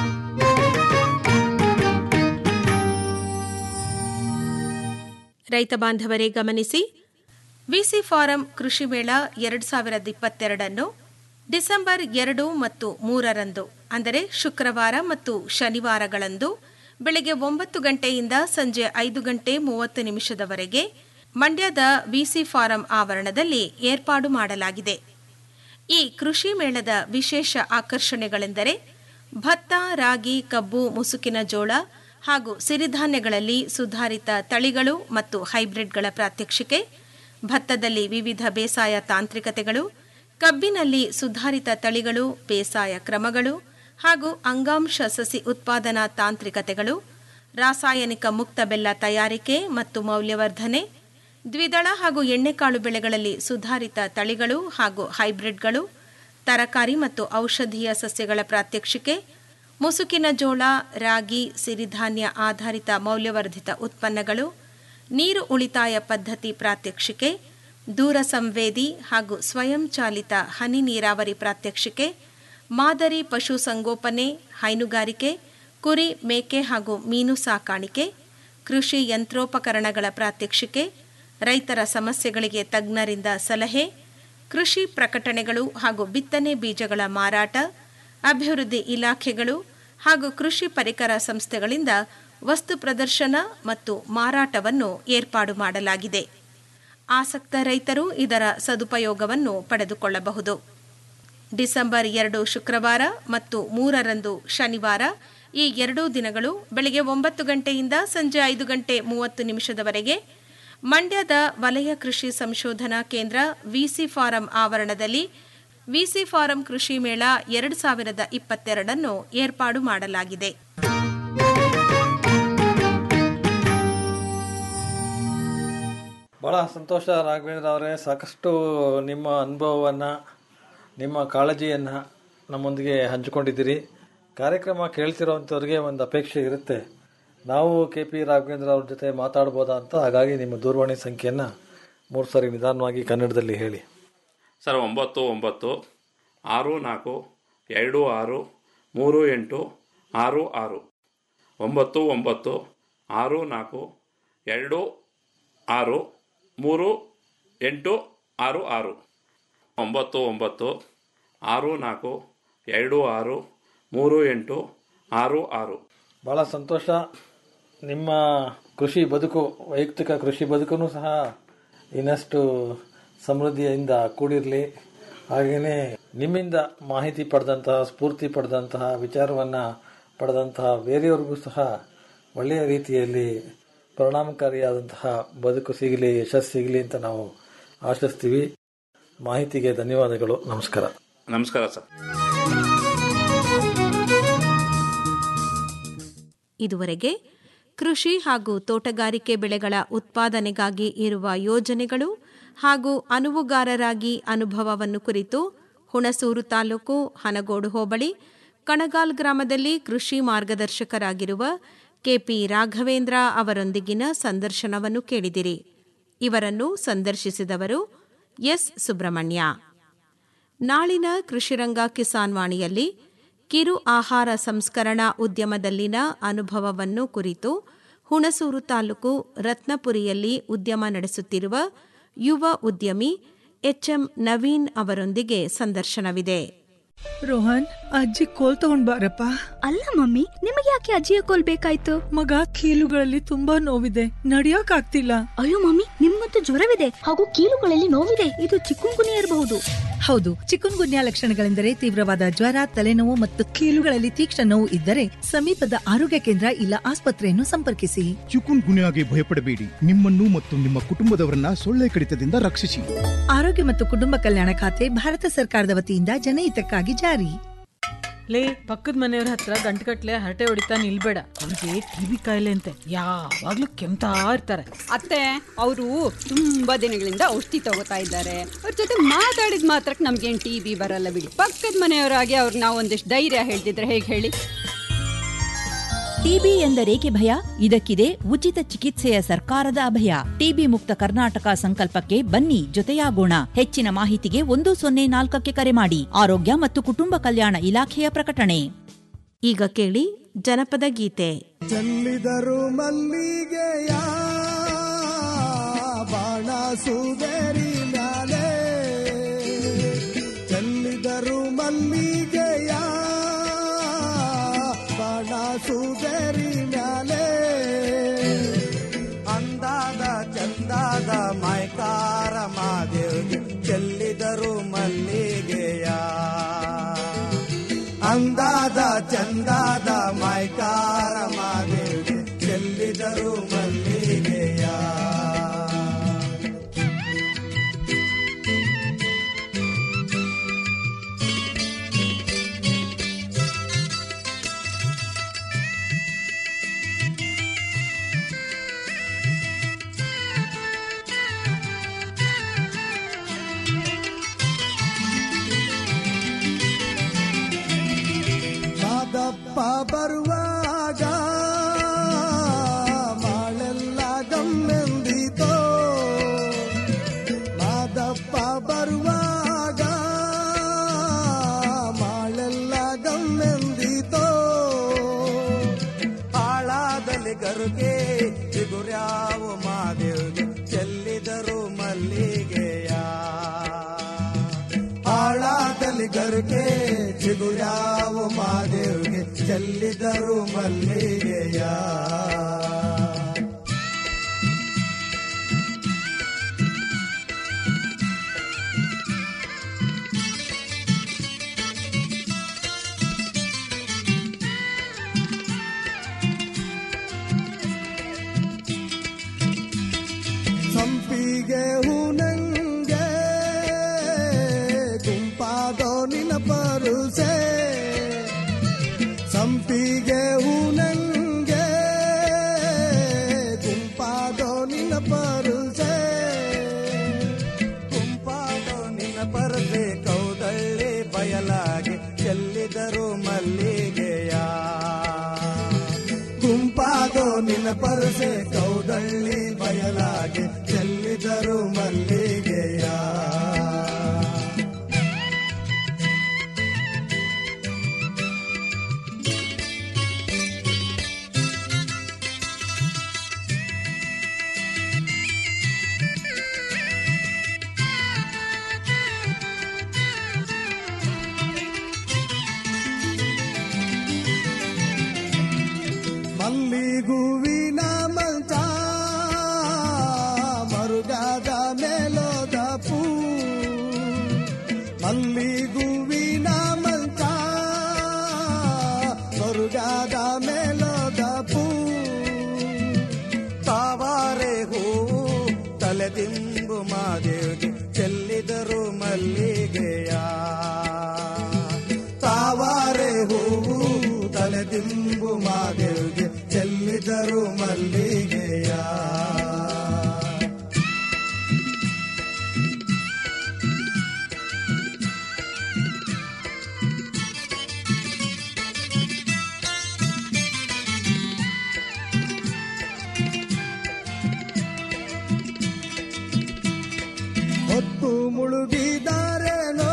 ರೈತ ಬಾಂಧವರೇ ಗಮನಿಸಿ ವಿಸಿ ಫಾರಂ ಕೃಷಿ ಮೇಳ ಎರಡು ಸಾವಿರದ ಇಪ್ಪತ್ತೆರಡನ್ನು ಡಿಸೆಂಬರ್ ಎರಡು ಮತ್ತು ಮೂರರಂದು ಅಂದರೆ ಶುಕ್ರವಾರ ಮತ್ತು ಶನಿವಾರಗಳಂದು ಬೆಳಗ್ಗೆ ಒಂಬತ್ತು ಗಂಟೆಯಿಂದ ಸಂಜೆ ಐದು ಗಂಟೆ ಮೂವತ್ತು ನಿಮಿಷದವರೆಗೆ ಮಂಡ್ಯದ ವಿಸಿ ಫಾರಂ ಆವರಣದಲ್ಲಿ ಏರ್ಪಾಡು ಮಾಡಲಾಗಿದೆ ಈ ಕೃಷಿ ಮೇಳದ ವಿಶೇಷ ಆಕರ್ಷಣೆಗಳೆಂದರೆ ಭತ್ತ ರಾಗಿ ಕಬ್ಬು ಮುಸುಕಿನ ಜೋಳ ಹಾಗೂ ಸಿರಿಧಾನ್ಯಗಳಲ್ಲಿ ಸುಧಾರಿತ ತಳಿಗಳು ಮತ್ತು ಹೈಬ್ರಿಡ್ಗಳ ಪ್ರಾತ್ಯಕ್ಷಿಕೆ ಭತ್ತದಲ್ಲಿ ವಿವಿಧ ಬೇಸಾಯ ತಾಂತ್ರಿಕತೆಗಳು ಕಬ್ಬಿನಲ್ಲಿ ಸುಧಾರಿತ ತಳಿಗಳು ಬೇಸಾಯ ಕ್ರಮಗಳು ಹಾಗೂ ಅಂಗಾಂಶ ಸಸಿ ಉತ್ಪಾದನಾ ತಾಂತ್ರಿಕತೆಗಳು ರಾಸಾಯನಿಕ ಮುಕ್ತ ಬೆಲ್ಲ ತಯಾರಿಕೆ ಮತ್ತು ಮೌಲ್ಯವರ್ಧನೆ ದ್ವಿದಳ ಹಾಗೂ ಎಣ್ಣೆಕಾಳು ಬೆಳೆಗಳಲ್ಲಿ ಸುಧಾರಿತ ತಳಿಗಳು ಹಾಗೂ ಹೈಬ್ರಿಡ್ಗಳು ತರಕಾರಿ ಮತ್ತು ಔಷಧೀಯ ಸಸ್ಯಗಳ ಪ್ರಾತ್ಯಕ್ಷಿಕೆ ಮುಸುಕಿನ ಜೋಳ ರಾಗಿ ಸಿರಿಧಾನ್ಯ ಆಧಾರಿತ ಮೌಲ್ಯವರ್ಧಿತ ಉತ್ಪನ್ನಗಳು ನೀರು ಉಳಿತಾಯ ಪದ್ಧತಿ ಪ್ರಾತ್ಯಕ್ಷಿಕೆ ದೂರ ಸಂವೇದಿ ಹಾಗೂ ಸ್ವಯಂಚಾಲಿತ ಹನಿ ನೀರಾವರಿ ಪ್ರಾತ್ಯಕ್ಷಿಕೆ ಮಾದರಿ ಪಶು ಸಂಗೋಪನೆ ಹೈನುಗಾರಿಕೆ ಕುರಿ ಮೇಕೆ ಹಾಗೂ ಮೀನು ಸಾಕಾಣಿಕೆ ಕೃಷಿ ಯಂತ್ರೋಪಕರಣಗಳ ಪ್ರಾತ್ಯಕ್ಷಿಕೆ ರೈತರ ಸಮಸ್ಯೆಗಳಿಗೆ ತಜ್ಞರಿಂದ ಸಲಹೆ ಕೃಷಿ ಪ್ರಕಟಣೆಗಳು ಹಾಗೂ ಬಿತ್ತನೆ ಬೀಜಗಳ ಮಾರಾಟ ಅಭಿವೃದ್ಧಿ ಇಲಾಖೆಗಳು ಹಾಗೂ ಕೃಷಿ ಪರಿಕರ ಸಂಸ್ಥೆಗಳಿಂದ ವಸ್ತು ಪ್ರದರ್ಶನ ಮತ್ತು ಮಾರಾಟವನ್ನು ಏರ್ಪಾಡು ಮಾಡಲಾಗಿದೆ ಆಸಕ್ತ ರೈತರು ಇದರ ಸದುಪಯೋಗವನ್ನು ಪಡೆದುಕೊಳ್ಳಬಹುದು ಡಿಸೆಂಬರ್ ಎರಡು ಶುಕ್ರವಾರ ಮತ್ತು ಮೂರರಂದು ಶನಿವಾರ ಈ ಎರಡೂ ದಿನಗಳು ಬೆಳಗ್ಗೆ ಒಂಬತ್ತು ಗಂಟೆಯಿಂದ ಸಂಜೆ ಐದು ಗಂಟೆ ಮೂವತ್ತು ನಿಮಿಷದವರೆಗೆ ಮಂಡ್ಯದ ವಲಯ ಕೃಷಿ ಸಂಶೋಧನಾ ಕೇಂದ್ರ ವಿಸಿ ಫಾರಂ ಆವರಣದಲ್ಲಿ ವಿಸಿ ಫಾರಂ ಕೃಷಿ ಮೇಳ ಎರಡು ಸಾವಿರದ ಇಪ್ಪತ್ತೆರಡನ್ನು ಏರ್ಪಾಡು ಮಾಡಲಾಗಿದೆ ಭಾಳ ಸಂತೋಷ ರಾಘವೇಂದ್ರ ಅವರೇ ಸಾಕಷ್ಟು ನಿಮ್ಮ ಅನುಭವವನ್ನು ನಿಮ್ಮ ಕಾಳಜಿಯನ್ನು ನಮ್ಮೊಂದಿಗೆ ಹಂಚಿಕೊಂಡಿದ್ದೀರಿ ಕಾರ್ಯಕ್ರಮ ಕೇಳ್ತಿರೋವಂಥವ್ರಿಗೆ ಒಂದು ಅಪೇಕ್ಷೆ ಇರುತ್ತೆ ನಾವು ಕೆ ಪಿ ರಾಘವೇಂದ್ರ ಅವ್ರ ಜೊತೆ ಮಾತಾಡ್ಬೋದಾ ಅಂತ ಹಾಗಾಗಿ ನಿಮ್ಮ ದೂರವಾಣಿ ಸಂಖ್ಯೆಯನ್ನು ಮೂರು ಸಾರಿ ನಿಧಾನವಾಗಿ ಕನ್ನಡದಲ್ಲಿ ಹೇಳಿ ಸರ್ ಒಂಬತ್ತು ಒಂಬತ್ತು ಆರು ನಾಲ್ಕು ಎರಡು ಆರು ಮೂರು ಎಂಟು ಆರು ಆರು ಒಂಬತ್ತು ಒಂಬತ್ತು ಆರು ನಾಲ್ಕು ಎರಡು ಆರು ಮೂರು ಎಂಟು ಆರು ಆರು ಒಂಬತ್ತು ಒಂಬತ್ತು ಆರು ನಾಲ್ಕು ಎರಡು ಆರು ಮೂರು ಎಂಟು ಆರು ಆರು ಭಾಳ ಸಂತೋಷ ನಿಮ್ಮ ಕೃಷಿ ಬದುಕು ವೈಯಕ್ತಿಕ ಕೃಷಿ ಬದುಕೂ ಸಹ ಇನ್ನಷ್ಟು ಸಮೃದ್ಧಿಯಿಂದ ಕೂಡಿರಲಿ ಹಾಗೆಯೇ ನಿಮ್ಮಿಂದ ಮಾಹಿತಿ ಪಡೆದಂತಹ ಸ್ಫೂರ್ತಿ ಪಡೆದಂತಹ ವಿಚಾರವನ್ನು ಪಡೆದಂತಹ ಬೇರೆಯವ್ರಿಗೂ ಸಹ ಒಳ್ಳೆಯ ರೀತಿಯಲ್ಲಿ ಪರಿಣಾಮಕಾರಿಯಾದಂತಹ ಬದುಕು ಸಿಗಲಿ ಯಶಸ್ಸು ಸಿಗಲಿ ಅಂತ ನಾವು ಆಶಿಸ್ತೀವಿ ಮಾಹಿತಿಗೆ ಧನ್ಯವಾದಗಳು ನಮಸ್ಕಾರ ನಮಸ್ಕಾರ ಸರ್ ಇದುವರೆಗೆ ಕೃಷಿ ಹಾಗೂ ತೋಟಗಾರಿಕೆ ಬೆಳೆಗಳ ಉತ್ಪಾದನೆಗಾಗಿ ಇರುವ ಯೋಜನೆಗಳು ಹಾಗೂ ಅನುವುಗಾರರಾಗಿ ಅನುಭವವನ್ನು ಕುರಿತು ಹುಣಸೂರು ತಾಲೂಕು ಹನಗೋಡು ಹೋಬಳಿ ಕಣಗಾಲ್ ಗ್ರಾಮದಲ್ಲಿ ಕೃಷಿ ಮಾರ್ಗದರ್ಶಕರಾಗಿರುವ ಕೆಪಿ ರಾಘವೇಂದ್ರ ಅವರೊಂದಿಗಿನ ಸಂದರ್ಶನವನ್ನು ಕೇಳಿದಿರಿ ಇವರನ್ನು ಸಂದರ್ಶಿಸಿದವರು ಎಸ್ ಸುಬ್ರಹ್ಮಣ್ಯ ನಾಳಿನ ಕೃಷಿರಂಗ ಕಿಸಾನ್ ವಾಣಿಯಲ್ಲಿ ಕಿರು ಆಹಾರ ಸಂಸ್ಕರಣಾ ಉದ್ಯಮದಲ್ಲಿನ ಅನುಭವವನ್ನು ಕುರಿತು ಹುಣಸೂರು ತಾಲೂಕು ರತ್ನಪುರಿಯಲ್ಲಿ ಉದ್ಯಮ ನಡೆಸುತ್ತಿರುವ ಯುವ ಉದ್ಯಮಿ ಎಚ್ಎಂ ನವೀನ್ ಅವರೊಂದಿಗೆ ಸಂದರ್ಶನವಿದೆ ರೋಹನ್ ಅಜ್ಜಿ ಕೋಲ್ ತಗೊಂಡ್ ಬಾರಪ್ಪ ಅಲ್ಲ ಮಮ್ಮಿ ನಿಮಗೆ ಯಾಕೆ ಅಜ್ಜಿಯ ಕೋಲ್ ಬೇಕಾಯ್ತು ಮಗ ಕೀಲುಗಳಲ್ಲಿ ತುಂಬಾ ನೋವಿದೆ ನಡಿಯೋಕ್ ಆಗ್ತಿಲ್ಲ ಅಯ್ಯೋ ಮಮ್ಮಿ ನಿಮ್ಗಂತೂ ಜ್ವರವಿದೆ ಹಾಗೂ ಕೀಲುಗಳಲ್ಲಿ ನೋವಿದೆ ಇದು ಚಿಕ್ಕುಂಗುನಿ ಇರಬಹುದು ಹೌದು ಚಿಕುನ್ ಗುನ್ಯಾ ಲಕ್ಷಣಗಳೆಂದರೆ ತೀವ್ರವಾದ ಜ್ವರ ತಲೆನೋವು ಮತ್ತು ಕೀಲುಗಳಲ್ಲಿ ತೀಕ್ಷ್ಣ ನೋವು ಇದ್ದರೆ ಸಮೀಪದ ಆರೋಗ್ಯ ಕೇಂದ್ರ ಇಲ್ಲ ಆಸ್ಪತ್ರೆಯನ್ನು ಸಂಪರ್ಕಿಸಿ ಚಿಕುನ್ ಗುನ್ಯಾಗೆ ಭಯಪಡಬೇಡಿ ನಿಮ್ಮನ್ನು ಮತ್ತು ನಿಮ್ಮ ಕುಟುಂಬದವರನ್ನ ಸೊಳ್ಳೆ ಕಡಿತದಿಂದ ರಕ್ಷಿಸಿ ಆರೋಗ್ಯ ಮತ್ತು ಕುಟುಂಬ ಕಲ್ಯಾಣ ಖಾತೆ ಭಾರತ ಸರ್ಕಾರದ ವತಿಯಿಂದ ಜನಹಿತಕ್ಕಾಗಿ ಜಾರಿ ಲೇ ಪಕ್ಕದ ಮನೆಯವ್ರ ಹತ್ರ ಗಂಟುಗಟ್ಲೆ ಹರಟೆ ಹೊಡಿತಾ ನಿಲ್ಬೇಡ ಅವ್ರಿಗೆ ಟಿವಿ ಕಾಯಿಲೆ ಅಂತೆ ಯಾವಾಗ್ಲೂ ಕೆಮ್ತಾ ಇರ್ತಾರೆ ಅತ್ತೆ ಅವರು ತುಂಬಾ ದಿನಗಳಿಂದ ಔಷಧಿ ತಗೋತಾ ಇದ್ದಾರೆ ಅವ್ರ ಜೊತೆ ಮಾತಾಡಿದ ಮಾತ್ರಕ್ಕೆ ನಮ್ಗೇನ್ ಟಿ ಬಿ ಬರಲ್ಲ ಬಿಡಿ ಪಕ್ಕದ ಮನೆಯವರಾಗಿ ಅವ್ರಿಗೆ ನಾವು ಒಂದಿಷ್ಟು ಧೈರ್ಯ ಹೇಳ್ತಿದ್ರೆ ಹೇಗೆ ಹೇಳಿ ಟಿಬಿ ಎಂದರೇಕೆ ಭಯ ಇದಕ್ಕಿದೆ ಉಚಿತ ಚಿಕಿತ್ಸೆಯ ಸರ್ಕಾರದ ಅಭಯ ಟಿಬಿ ಮುಕ್ತ ಕರ್ನಾಟಕ ಸಂಕಲ್ಪಕ್ಕೆ ಬನ್ನಿ ಜೊತೆಯಾಗೋಣ ಹೆಚ್ಚಿನ ಮಾಹಿತಿಗೆ ಒಂದು ಸೊನ್ನೆ ನಾಲ್ಕಕ್ಕೆ ಕರೆ ಮಾಡಿ ಆರೋಗ್ಯ ಮತ್ತು ಕುಟುಂಬ ಕಲ್ಯಾಣ ಇಲಾಖೆಯ ಪ್ರಕಟಣೆ ಈಗ ಕೇಳಿ ಜನಪದ ಗೀತೆ ಚೆಲ್ಲಿದರು ಮಲ್ಲಿಗೆಯ ಬಾಣ ಸುಗರಿ ಮ್ಯಾಲೆ ಚೆಲ್ಲಿದರು ಮಲ್ಲಿಗೆಯ ಬಾಣ ಸುಗರಿ ಮ್ಯಾಲೆ ಅಂದಾದ ಚಂದಾದ ಮೈಕಾರ ಮಾದೇವ್ಗೆ ಚೆಲ್ಲಿದರು ಮಲ್ಲಿಗೆಯ ಅಂದಾದ ಚಂದಾದ ಮೈಕಾರ ಮಾದೇವ್ಗೆ ಚೆಲ್ಲಿದರು ಮಲ್ಲಿಗೆಯ ಬರುವಾಗ ಮಾಳೆಲ್ಲ ಗಮ್ಮೆಂದಿತೋ ಆಳಾದಲ್ಲಿ ಗರುಗೆ ಚಿಗುರ್ಯಾವು ಮಾದೇವ್ಗೆ ಚೆಲ್ಲಿದರು ಮಲ್ಲಿಗೆಯ ಆಳಾದಲ್ಲಿ ಗರುಗೆ ಚಿಗುರ್ಯಾವು ಮಾದೇವ್ಗೆ ಚೆಲ್ಲಿದರು ಮಲ್ಲಿಗೆಯ ಸಂಪಿಗೆ ಹೂನಂಗೆ ಗುಂಪಾದೋ ನಿನ ಪರುಸೆ ಸಂಪಿಗೆ ಹೂನಂಗೆ ಗುಂಪಾದೋ ನಿನ ಪರುಸೆ ಗುಂಪಾದೋ ನಿನ ಪರದೆ ಕೌದಳ್ಳಿ ಬಯಲಾಗಿ ಚೆಲ್ಲಿದರು ಮಲ್ಲಿಗೆಯ ಗುಂಪಾದೋ ನಿನ್ನ ಪರಸೆ ಕೌದಳ್ಳಿ ಬಯಲಾಗಿ ಚೆಲ್ಲಿದರು ಮಲ್ಲಿಗೆಯ ಮಲ್ಲಿಗೂವಿನ ಮಂಚ ಮರುಗಾದ ಮೇಲೋದ ಪೂ ಮಲ್ಲಿಗೂವಿನ ಮಂಚ ಮರುಗಾದ ಮೇಲೋದ ಪೂ ತಾವಾರೆ ಹೂವು ತಲೆದಿಂಬು ಮಾದೇವಿಗೆ ಚೆಲ್ಲಿದರು ಮಲ್ಲಿಗೆಯ ತಾವಾರೆ ಹೂವು ತಲೆದಿಂಬು ಮಾದೇವಿಗೆ ಚೆಲ್ಲಿದರು ಮಲ್ಲಿಗೆಯ ಹೊತ್ತು ಮುಳುಗಿದಾರೇನೋ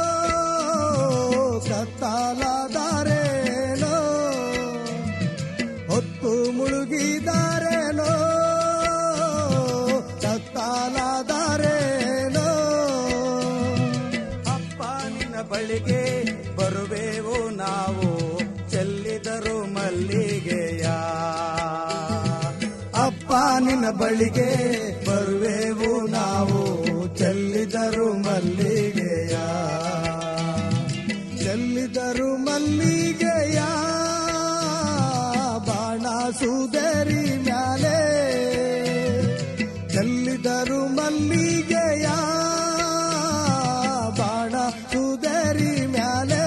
ಕತ್ತಾಲದಾರೇನೋ ಹೊತ್ತು ಮುಳುಗಿದಾರೇನೋ ಕತ್ತಾಲದಾರೇನೋ ಅಪ್ಪ ನಿನ್ನ ಬಳಿಗೆ ಬರುವೆವು ನಾವು ಚೆಲ್ಲಿದರು ಮಲ್ಲಿಗೆಯ ಅಪ್ಪ ನಿನ್ನ ಬಳಿಗೆ ಬರುವೆವು ನಾವು ಚೆಲ್ಲಿದರು ಮಲ್ಲಿಗೆಯ ಚೆಲ್ಲಿದರು ಮಲ್ಲಿಗೆಯ ಬಾಣ ಸುದರಿ ಮ್ಯಾಲೆ ಚೆಲ್ಲಿದರು ಮಲ್ಲಿಗೆಯ ಬಾಣ ಸುದರಿ ಮ್ಯಾಲೆ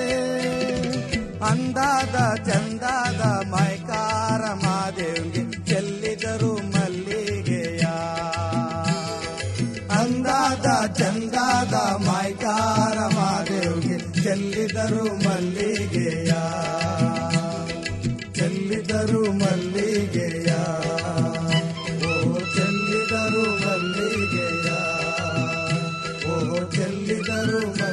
ಅಂದಾದ ಚಂದಾದ ಮೈಕಾರ ಮಾದೇವ್ಗೆ ಚೆಲ್ಲಿದರು ಮಲ್ಲಿಗೆಯ ಅಂದಾದ ಚಂದಾದ ಮೈಕಾರ ಮಾದೇವ್ಗೆ ಚೆಲ್ಲಿದರು ಮಲ್ಲಿಗೆಯ ಚೆಲ್ಲಿದರು ಮಲ್ಲಿಗೆಯ ಓ ಚೆಲ್ಲಿದರು ಮಲ್ಲಿಗೆಯ ಓ ಚೆಲ್ಲಿದರು ಮಲ್ಲಿಗೆಯ